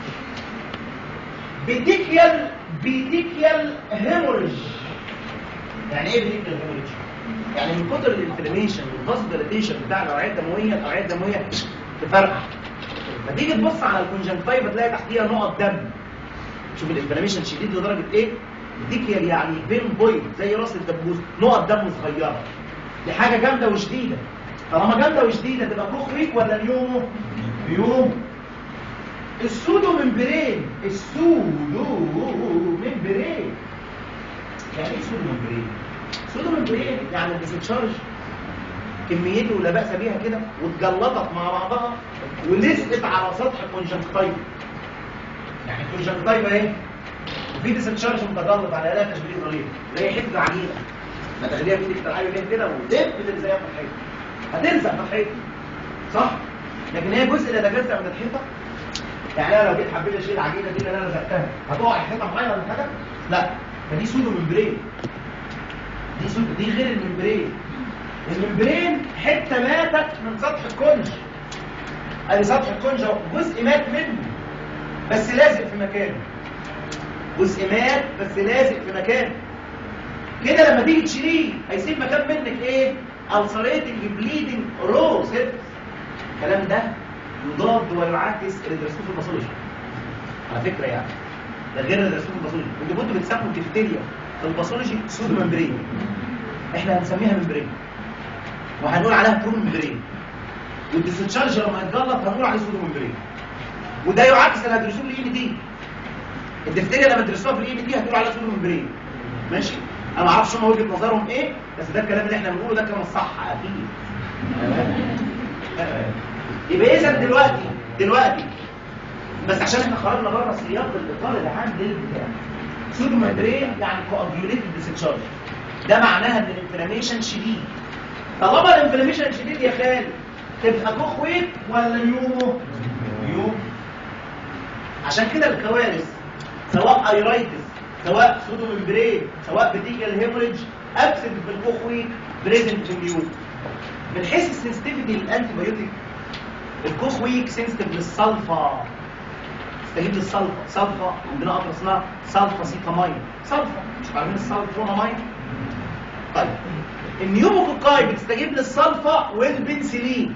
بيديكيال بيديكيال هيموريج يعني ايه بيديكيال هيموريج يعني من كتر الانفلاميشن والفاسديليتيشن بتاع الاوعيه الدمويه الاوعيه الدمويه تفرقع فتيجي تبص على الكونجنكتيفا تلاقي تحتيها نقط دم شوف الانفلاميشن شديد لدرجه ايه ديكيال يعني بين بوينت زي راس الدبوس نقط دم صغيره دي حاجه جامده وشديده طالما جامده وشديده تبقى كوخ ويك ولا اليومو بيوم السودو ممبرين السودو ممبرين يعني ايه سودو ممبرين سودو ممبرين يعني بتتشارج كميته لا باس بيها كده واتجلطت مع بعضها ولزقت على سطح الكونجنكتيفا يعني الكونجنكتيفا ايه وفي ديسشارج متجلط على لها تشبيه ظريف زي حته عجينه ما تاخديها في ايدك تلعبي بيها كده ودب تلزقها في الحيطه هتلزق في الحيطه صح لكن هي جزء لا يتجزأ من الحيطه يعني انا لو جيت حبيت اشيل العجينه دي اللي انا لزقتها هتقع الحيطه معايا ولا حاجه لا فدي سودو ممبرين دي سودو دي غير الممبرين الممبرين حته ماتت من سطح الكونج ادي سطح الكونج اهو جزء مات منه بس لازق في مكانه جزء مات بس لازق في مكانه كده لما تيجي تشيليه هيسيب مكان منك ايه ulcerating bleeding raw sepsis الكلام ده يضاد ويعاكس اللي درسوه في الباثولوجي على فكره يعني ده غير اللي درسوه في الباثولوجي انتوا كنتوا بتسموا الديفتيريا في الباثولوجي سودو ممبرين احنا هنسميها ممبرين وهنقول عليها برو ممبرين والديسشارج لما هيتجلط هنقول عليه سودو ممبرين وده يعاكس اللي هتدرسوه في الاي دي الديفتيريا لما تدرسوها في الاي دي هتقول عليها سودو ممبرين ماشي انا ما اعرفش هم وجهه نظرهم ايه بس ده الكلام اللي احنا بنقوله ده كلام الصح اكيد يبقى اذا دلوقتي دلوقتي بس عشان احنا خرجنا بره سياق الاطار العام للبتاع سودو ممبرين يعني كواجيوليتد ديسشارج ده معناها ان الانفلاميشن شديد طالما الانفلاميشن شديد يا خالد تبقى كوخ ويك ولا يومو يوم عشان كده الكوارث سواء ايرايتس سواء سودو ممبرين سواء بتيجال هيموريدج ابسنت في الكوخ ويك بريزنت في اليوم من حيث السنسيتيفيتي للانتي بايوتيك الكوخ ويك سنسيتيف للسلفا استجيب للسلفا سلفا عندنا قطره اسمها سلفا سيتامين سلفا مش عارفين السلفونامين طيب النيوموكوكاي بتستجيب للسلفا والبنسلين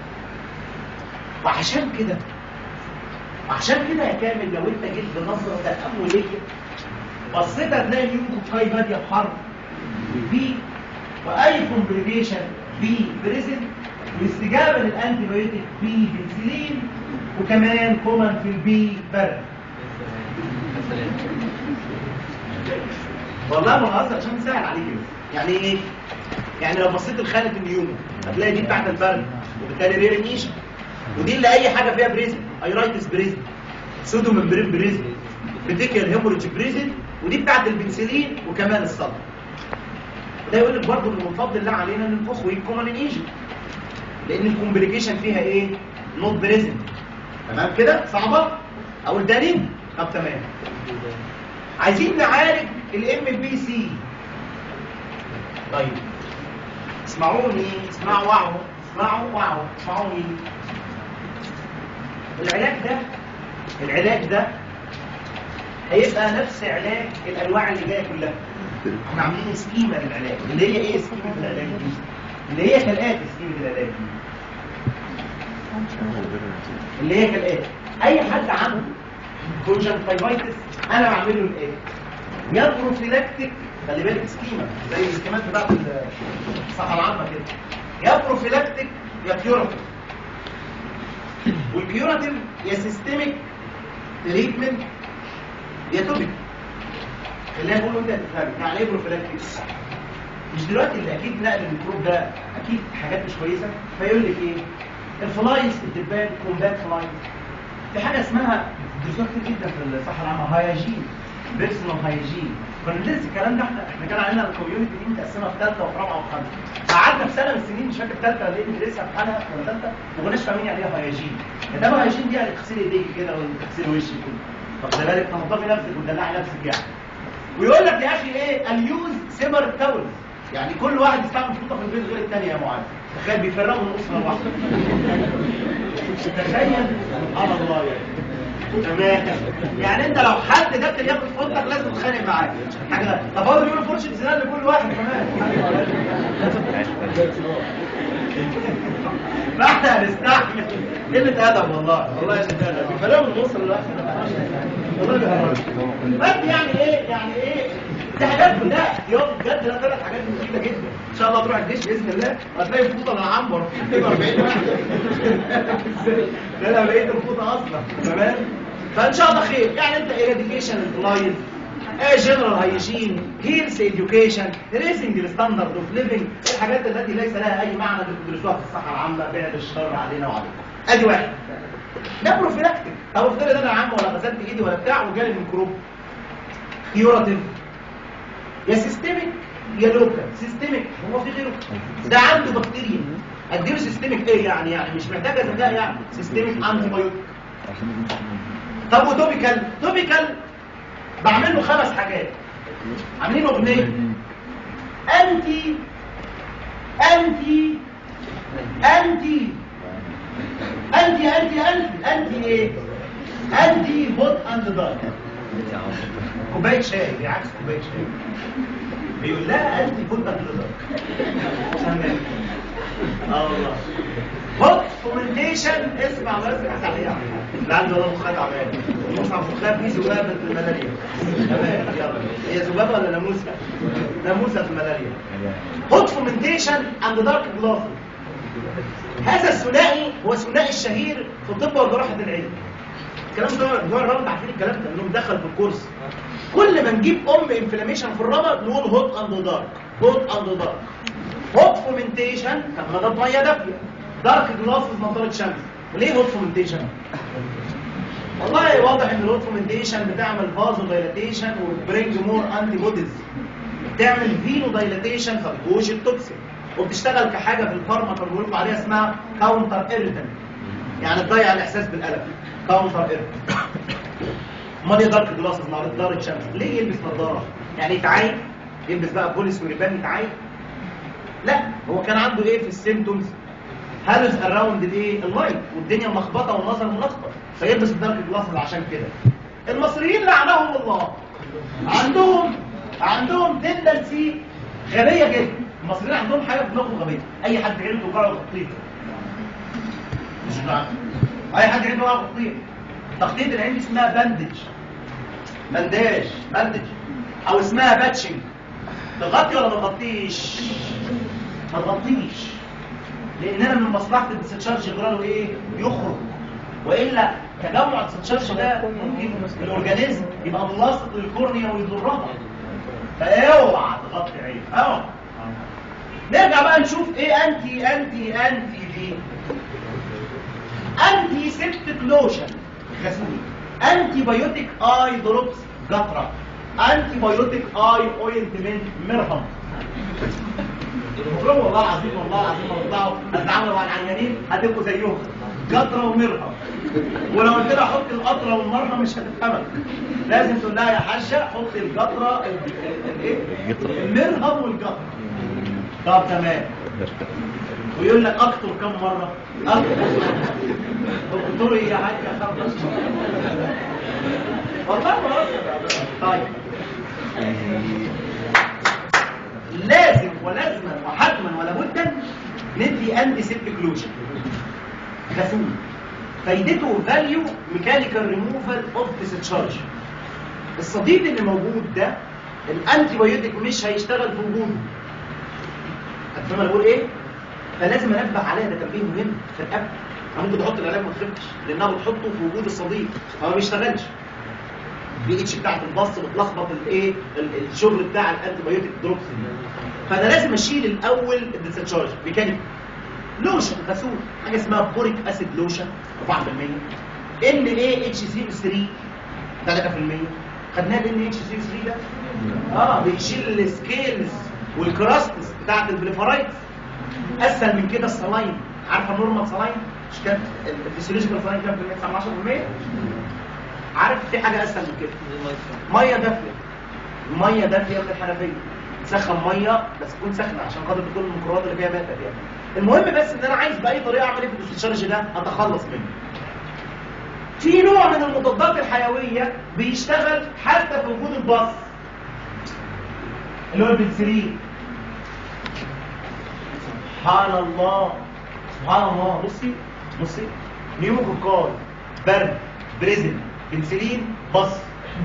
وعشان كده وعشان كده يا كامل لو انت جيت بنظره تامليه بصيت هتلاقي النيوموكوكاي باديه بحرف بي واي كومبليكيشن بي بريزنت والاستجابه للانتي بايوتيك بي بنسلين وكمان كومن في البي برد والله ما بهزر عشان نسهل عليك بس يعني ايه؟ يعني لو بصيت لخانه النيومو هتلاقي دي بتاعت البرد وبالتالي ريرينيشن ودي اللي اي حاجه فيها بريزن ايرايتس بريزن سودو ممبرين بريزن بتيكيال هيموريدج بريزن ودي بتاعت البنسلين وكمان الصدر ده يقول لك برضه ان من فضل الله علينا ان الكوخ ويك كومن ان ايجيبت لان الكومبليكيشن فيها ايه؟ نوت بريزنت تمام كده؟ صعبه؟ اقول تاني؟ طب تمام عايزين نعالج الام بي سي طيب اسمعوني اسمعوا وعوا اسمعوا وعوا اسمعوني العلاج ده العلاج ده هيبقى نفس علاج الانواع اللي جايه كلها احنا عاملين سكيمه للعلاج اللي هي ايه سكيمه العلاج دي اللي هي كالاتي سكيمه العلاج دي اللي هي كالاتي اي حد عنده كونجنكتيفايتس انا بعمل له الايه يا بروفيلاكتيك خلي بالك سكيمه زي السكيمات بتاعت الصحه العامه كده يا بروفيلاكتيك يا كيوراتيف والكيوراتيف يا سيستميك تريتمنت يا توبيك اللي انا بقوله انت هتفهم يعني ايه بروفيلاكتيك مش دلوقتي اللي اكيد نقل الميكروب ده اكيد حاجات مش كويسه فيقول لك ايه الفلايز الدبان كومبات فلايز في حاجه اسمها دراسات كتير جدا في الصحه العامه هايجين بيرسونال هايجين كنا بندرس الكلام ده احنا احنا كان علينا الكوميونتي دي متقسمه في ثالثه وفي رابعه وخامسه فقعدنا في سنه من السنين مش فاكر ثالثه ولا ايه بندرسها في حالها ولا ثالثه ما كناش فاهمين يعني ايه هايجين ده هايجين دي يعني تغسلي ايديك كده وتغسلي وشك كده طب خلي بالك تنظفي نفسك وتدلعي نفسك يعني ويقول لك يا اخي ايه اليوز سيبر تاولز يعني كل واحد يستعمل فوطه في البيت غير الثانيه يا معاذ تخيل بيفرقوا من اسره واحده تخيل سبحان الله يعني تمام يعني انت لو حد جاب ياخد فوطك لازم تتخانق معاه حاجه طب هو بيقولوا فرشه سنان لكل واحد كمان ما احنا هنستحمل قله ادب والله والله يا شباب بيفرقوا من اسره لواحد والله بيفرقوا بس يعني ايه يعني ايه دي حاجات كلها احتياط بجد لا ثلاث حاجات مفيده جدا ان شاء الله تروح الجيش باذن الله وهتلاقي فوطه للعنبر في 40 واحد لا لا بقيت الفوطه اصلا تمام فان شاء الله خير يعني انت ايراديكيشن لايف جنرال هايجين هيلث اديوكيشن ريزنج الستاندرد اوف ليفنج الحاجات التي ليس لها اي معنى بتدرسوها في الصحه العامه بعد الشر علينا وعليكم ادي واحد ده بروفيلاكتيك طب افترض انا يا عم ولا غسلت ايدي ولا بتاع وجالي ميكروب كيوراتيف يا سيستميك يا لوكال سيستميك هو في غيره ده عنده بكتيريا اديله سيستميك ايه يعني يعني مش محتاجه ذكاء يعني سيستميك انتي بايوتيك طب وتوبيكال توبيكال بعمل له خمس حاجات عاملين اغنيه انتي انتي انتي انتي انتي انتي انتي ايه انتي هوت اند دارك كوبايه شاي بعكس كوبايه شاي بيقول لها انتي هوت اند دارك تمام اه والله هوت فومنتيشن اسمع بس عليها اللي عنده ولا مخها تعبان المصحف مخها فيه ذبابه الملاريا تمام يلا هي ذبابه ولا ناموسه؟ ناموسه في الملاريا هوت فومنتيشن اند دارك جلاس هذا الثنائي هو الثنائي الشهير في الطب وجراحه العين الكلام ده بتوع الرمد عارفين الكلام ده انهم دخل في الكورس كل ما نجيب ام انفلاميشن في الرمد نقول هوت اند دارك هوت اند دارك هوت فومنتيشن طب ما ده ميه دافيه دارك جلاسز نظاره شمس ليه هوت فومنتيشن والله واضح ان الهوت فومنتيشن بتعمل فازو دايلاتيشن وبرينج مور انتي بوديز بتعمل فينو دايلاتيشن فبتوش التوكسين وبتشتغل كحاجه في الفارما كانوا بيقولوا عليها اسمها كاونتر ايرتن يعني تضيع الاحساس بالالم كاونتر ايرتن امال ايه دارك جلاسز مع نضاره شمس ليه يلبس نضاره يعني يتعاين يلبس بقى بوليس وريبان يتعاين لا هو كان عنده ايه في السيمتومز هالوز اراوند الايه اللايت والدنيا ملخبطه والنظر ملخبط فيلبس الدارك جلاسز عشان كده المصريين لعنهم الله عندهم عندهم تندنسي غبيه جدا المصريين عندهم حاجه في دماغهم غبيه اي حد عينه توجعه تخطيط مش معنى. اي حد عينه توجعه تخطيط تخطيط العين دي اسمها باندج بانداج باندج او اسمها باتشنج تغطي ولا ما تغطيش ما تغطيش لان انا من مصلحه الديسشارج يجرى له ايه يخرج والا تجمع الديسشارج ده ممكن الاورجانيزم يبقى ملاصق للكورنيا ويضرها فاوعى تغطي عين اوعى نرجع بقى نشوف ايه انتي انتي انتي دي انتي سيبتك لوشن غسول انتي بايوتيك اي دروبس جطرة انتي بايوتيك اي اوينتمنت مرهم المفروض والله العظيم والله العظيم لو طلعوا هتتعاملوا مع العيانين هتبقوا زيهم قطره ومرهم ولو قلت لها حط القطره والمرهم مش هتفهمك لازم تقول لها يا حاجه حط القطره ال- ال- الايه المرهم والقطره طب تمام ويقول لك اكتر كم مره اكتر دكتور ايه يا حاج يا خمس والله ما بهزر. طيب لازم ولازما وحتما ولا بدا ندي انتي سيبتيك لوشن غسول فايدته فاليو ميكانيكال ريموفال اوف ديسشارج الصديد اللي موجود ده الانتي بايوتيك مش هيشتغل في وجوده هتفهم انا بقول ايه فلازم انبه عليها ده تنبيه مهم في الرقبه أنا ممكن تحط العلاج ما تخفش لانها بتحطه في وجود الصديد فما بيشتغلش البي اتش بتاعت البص بتلخبط الايه ال- الشغل بتاع الانتي بايوتيك دروبس فانا لازم اشيل الاول الديسشارج ميكانيك لوشن غسول حاجه اسمها بوريك اسيد لوشن 4% ان اي اتش سي 3 3% خدناها الان اتش سي 3 ده اه بيشيل السكيلز والكراستس بتاعت البليفرايتس اسهل من كده الصلاين عارفه نورمال صلاين مش كانت الفسيولوجيكال صلاين كام في المية 10% عارف في حاجه اسهل من كده ميه دافيه الميه دافيه من الحنفيه تسخن ميه بس تكون سخنه عشان خاطر تكون الميكروبات اللي فيها ماتت يعني المهم بس ان انا عايز باي طريقه اعمل ايه في الديسشارج ده اتخلص منه في نوع من المضادات الحيويه بيشتغل حتى في وجود البص اللي هو البنسلين سبحان الله سبحان الله بصي بصي نيوكوكاي برد بريزن بنسلين بص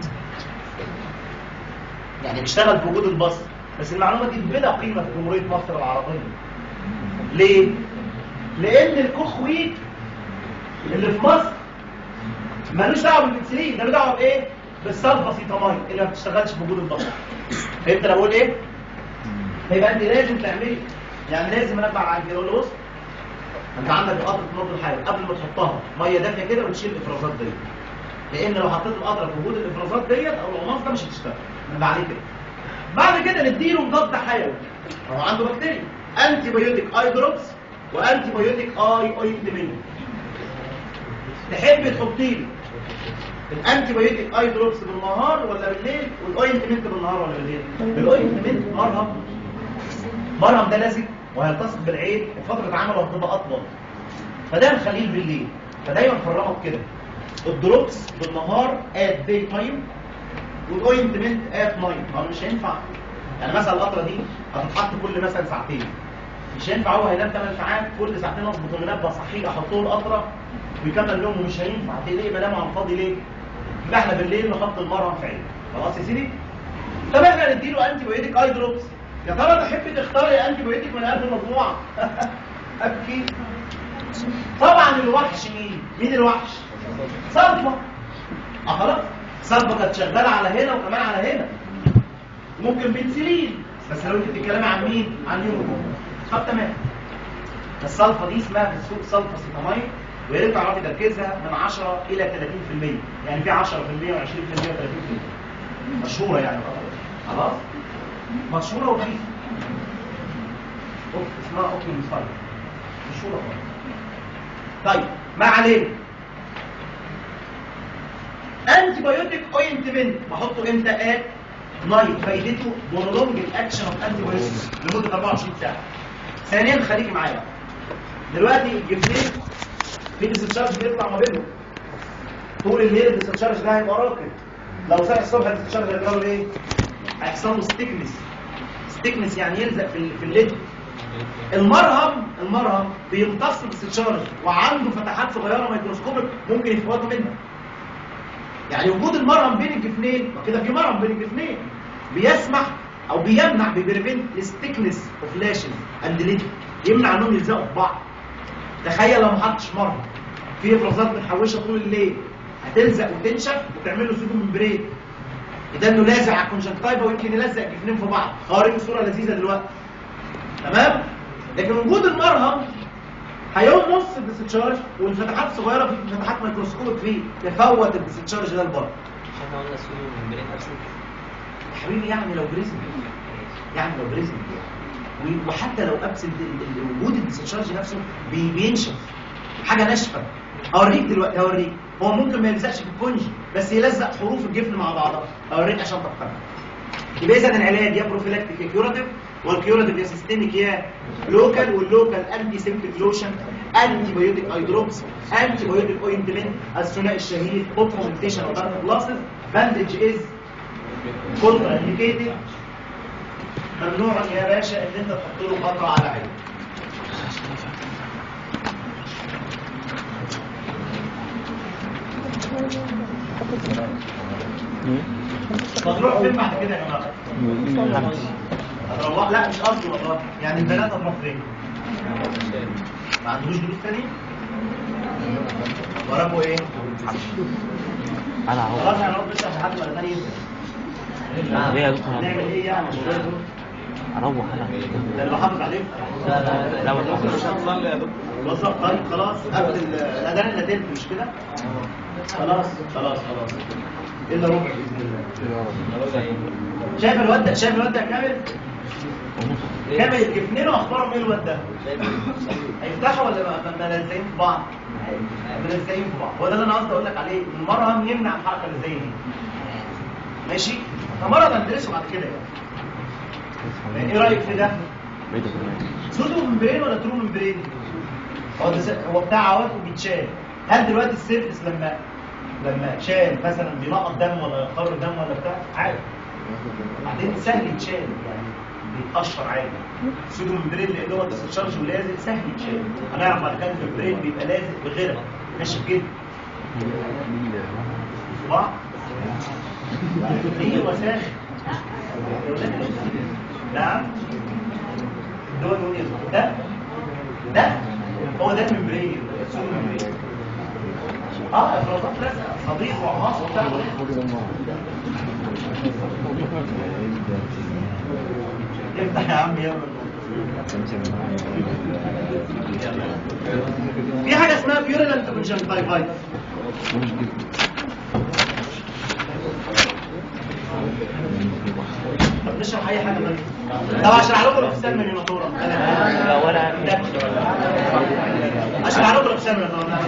يعني بيشتغل في وجود البص بس المعلومه دي بلا قيمه في جمهوريه مصر العربيه ليه لان الكحويت اللي في مصر ملوش دعوه بالبنسلين ده له دعوه بايه بالسلفاسيتامين اللي ما بتشتغلش في وجود البصر فهمت انا بقول ايه فيبقى انت لازم تعملي يعني لازم انبه على كده اقول له بص انت عندك قطره نضج الحيوي قبل ما تحطها ميه دافيه كده وتشيل الافرازات دي لان لو حطيت القطره في وجود الافرازات ديت او العناصر ده مش هتشتغل انبه عليه كده بعد كده نديله مضاد حيوي هو عنده بكتيريا انتي بايوتيك اي دروبس وانتي بايوتيك اي اوينتمنت تحب تحطي لي الانتي بايوتيك اي دروبس بالنهار ولا بالليل والاوينتمنت بالنهار ولا بالليل الاوينتمنت مرهم مرهم ده لازق وهيلتصق بالعين وفتره عمله هتبقى اطول فده نخليه بالليل فدايما في الرمض كده الدروبس بالنهار ات داي تايم والاوينتمنت ات نايت ما هو مش هينفع يعني مثلا القطره دي هتتحط كل مثلا ساعتين مش هينفع هو هينام 8 ساعات كل ساعتين اظبط المنبه صحيح احط له القطره ويكمل نومه مش هينفع ليه بنام على الفاضي ليه؟ يبقى احنا بالليل نحط المرهم في عينه خلاص يا سيدي؟ طب احنا نديله انتي بايوتيك اي دروبس يا ترى تحب تختاري انتي بايوتيك من هذه المجموعه ابكي طبعا الوحش مين؟ مين الوحش؟ صلفه اه خلاص صلفه كانت شغاله على هنا وكمان على هنا ممكن بنسلين بس لو انت بتتكلمي عن مين؟ عن يوم طب تمام الصلفه دي اسمها في السوق صلفه سيتامين ويا ريت تعرفي تركيزها من 10 الى 30% يعني في 10% و20% و30% مشهوره يعني خلاص مشهوره ورخيصه أوف، اسمها اوكي مصطلح مشهوره خالص طيب ما علينا انتي بايوتيك اوينتمنت بحطه امتى ات نايت فايدته برولونج الاكشن اوف انتي بايوتيك لمده 24 ساعه ثانيا خليكي معايا دلوقتي الجبنين في ديسشارج بيطلع ما بينهم طول الليل الديسشارج ده هيبقى راكد لو صحي الصبح الديسشارج هيجرى له ايه؟ هيحصل له ستيكنس ستيكنس يعني يلزق في ال- في الليد المرهم المرهم بيمتص الديسشارج وعنده فتحات صغيره ميكروسكوبيك ممكن يفوتوا منها يعني وجود المرهم بين الجفنين وكده في مرهم بين الجفنين بيسمح او بيمنع بيبريفنت الستيكنس اوف لاشز اند ليد يمنع انهم يلزقوا في بعض تخيل لو ما حطش مرهم في افرازات متحوشه طول الليل هتلزق وتنشف وتعمل له سودو ممبرين ده انه لازق على الكونجكتيفا ويمكن يلزق الجفنين في بعض هوريك صوره لذيذه دلوقتي تمام لكن وجود المرهم هيقص الديسشارج والفتحات الصغيره في فتحات ميكروسكوبيك فيه تفوت الديسشارج ده لبره احنا قلنا سودو ممبرين ابسنت يا حبيبي يعني لو بريزم يعني لو بريزم و- وحتى لو ابسنت ال- ال- وجود الديسشارج نفسه بي- بينشف حاجه ناشفه اوريك دلوقتي اوريك هو ممكن ما يلزقش في الكونج بس يلزق حروف الجفن مع بعضها اوريك عشان تفهم يبقى اذا العلاج يا بروفيلاكتيك يا كيوراتيف والكيوراتيف يا سيستميك يا لوكال واللوكال انتي سيبتيك لوشن انتي بايوتيك اي دروبس انتي بايوتيك اوينتمنت الثنائي الشهير اوبتيميزيشن اوف دارك جلاسز باندج از كونترا انديكيتد ممنوع يا باشا ان انت تحط له قطره على عينه مطروح فين بعد كده يا جماعه هتروح لا مش قصدي والله يعني البنات هتروح فين ما عندوش دروس تاني وراكوا ايه انا اهو خلاص هنقعد نشرح لحد ما تاني ينزل ليه يا دكتور نعمل ايه يعني مش لازم اروح انا ده اللي بحافظ عليك لا لا لا والله بالظبط طيب خلاص قبل ال- الاذان الا تلت مش كده خلاص خلاص خلاص الا ربع باذن الله شايف الواد ده شايف الواد ده يا كامل كامل الجفنين واخبارهم ايه الواد ده هيفتحوا ولا ما- ما- ملزقين في بعض ملزقين في بعض هو ده اللي انا قصدي اقول لك عليه المرهم يمنع الحركه اللي زي دي ماشي فمرض هندرسه بعد كده يعني ايه رايك في ده سودو ممبرين ولا ترو ممبرين هو ده س- هو بتاع عواد وبيتشال هل دلوقتي السيرفس لما لما شال مثلا بينقط دم ولا يقر دم ولا بتاع عادي بعدين سهل يتشال يعني بيتقشر عادي سودو ممبرين لان هو ديسشارج ولازق سهل يتشال هنعرف بعد كده الممبرين بيبقى لازق بغيرها ناشف جدا صباع ايه وسائل نعم دول دول إيه؟ ده ده هو ده الممبرين السود الممبرين اه افرازات لازقه صديق وعماص وبتاع افتح يا عم يلا في حاجه اسمها بيورينال كونجنكتيفايتس طب نشرح اي حاجه طيب طب اشرح لكم الاقسام من الناطوره لا ولا اشرح لكم الاقسام من الناطوره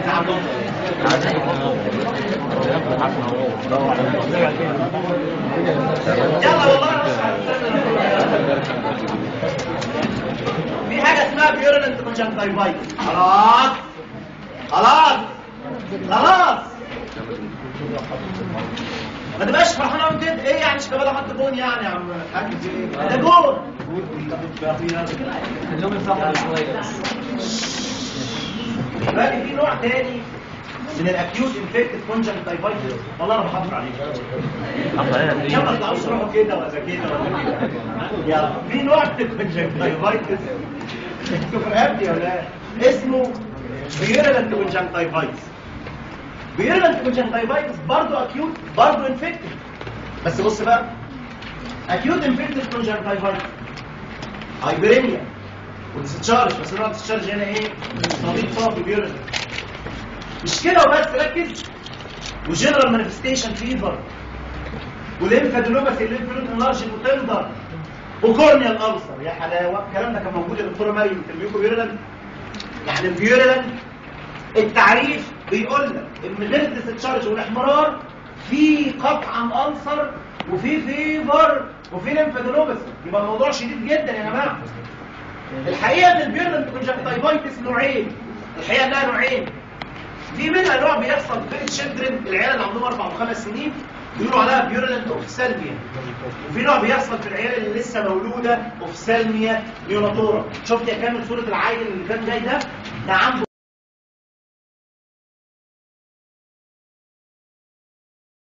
يلا والله أنا أشرح الأقسام من الناطورة. في حاجه اسمها بيورينال كونجنكتيفايتس خلاص خلاص خلاص ما تبقاش فرحان قوي كده ايه يعني شيكابالا حط جون يعني يا عم الحاج في ايه ده جون اليوم الصح دلوقتي في نوع تاني من الاكيوت انفكتد كونجنكتيفايتس والله انا بحافظ عليه يلا ما تطلعوش روحوا كده ولا كده ولا كده يلا في نوع من الكونجنكتيفايتس انتوا في رقبتي يا ولاد اسمه فيرلنت كونجنكتيفايتس فيرلنت كونجنكتيفايتس برضه اكيوت برضه انفكتد بس بص بقى اكيوت انفكتد كونجنكتيفايتس هايبريميا وديسشارج بس نوع الديسشارج هنا ايه صديق صافي فيرلنت مش كده وبس ركز وجنرال مانيفستيشن فيفر والانفادينوباثي الليمفنود انلارج وتندر وكورنيال الالسر يا حلاوه الكلام ده كان موجود يا دكتوره مريم في الميوكو فيرولنت يعني الفيرولنت التعريف بيقول لك ان غير الديستشارج والاحمرار في قطعا ألسر وفي فيفر وفي ليمفادينوباثي يبقى الموضوع شديد جدا يا جماعه الحقيقه ان البيرلنت كونجكتيفايتس نوعين الحقيقه انها نوعين في منها نوع بيحصل في الشندرن العيال اللي عندهم اربع وخمس سنين بيقولوا عليها بيورلنت اوفسالميا وفي نوع بيحصل في العيال اللي لسه مولوده اوفسالميا نيوناتورا شفت يا كامل صوره العيل اللي كان جاي ده ده عنده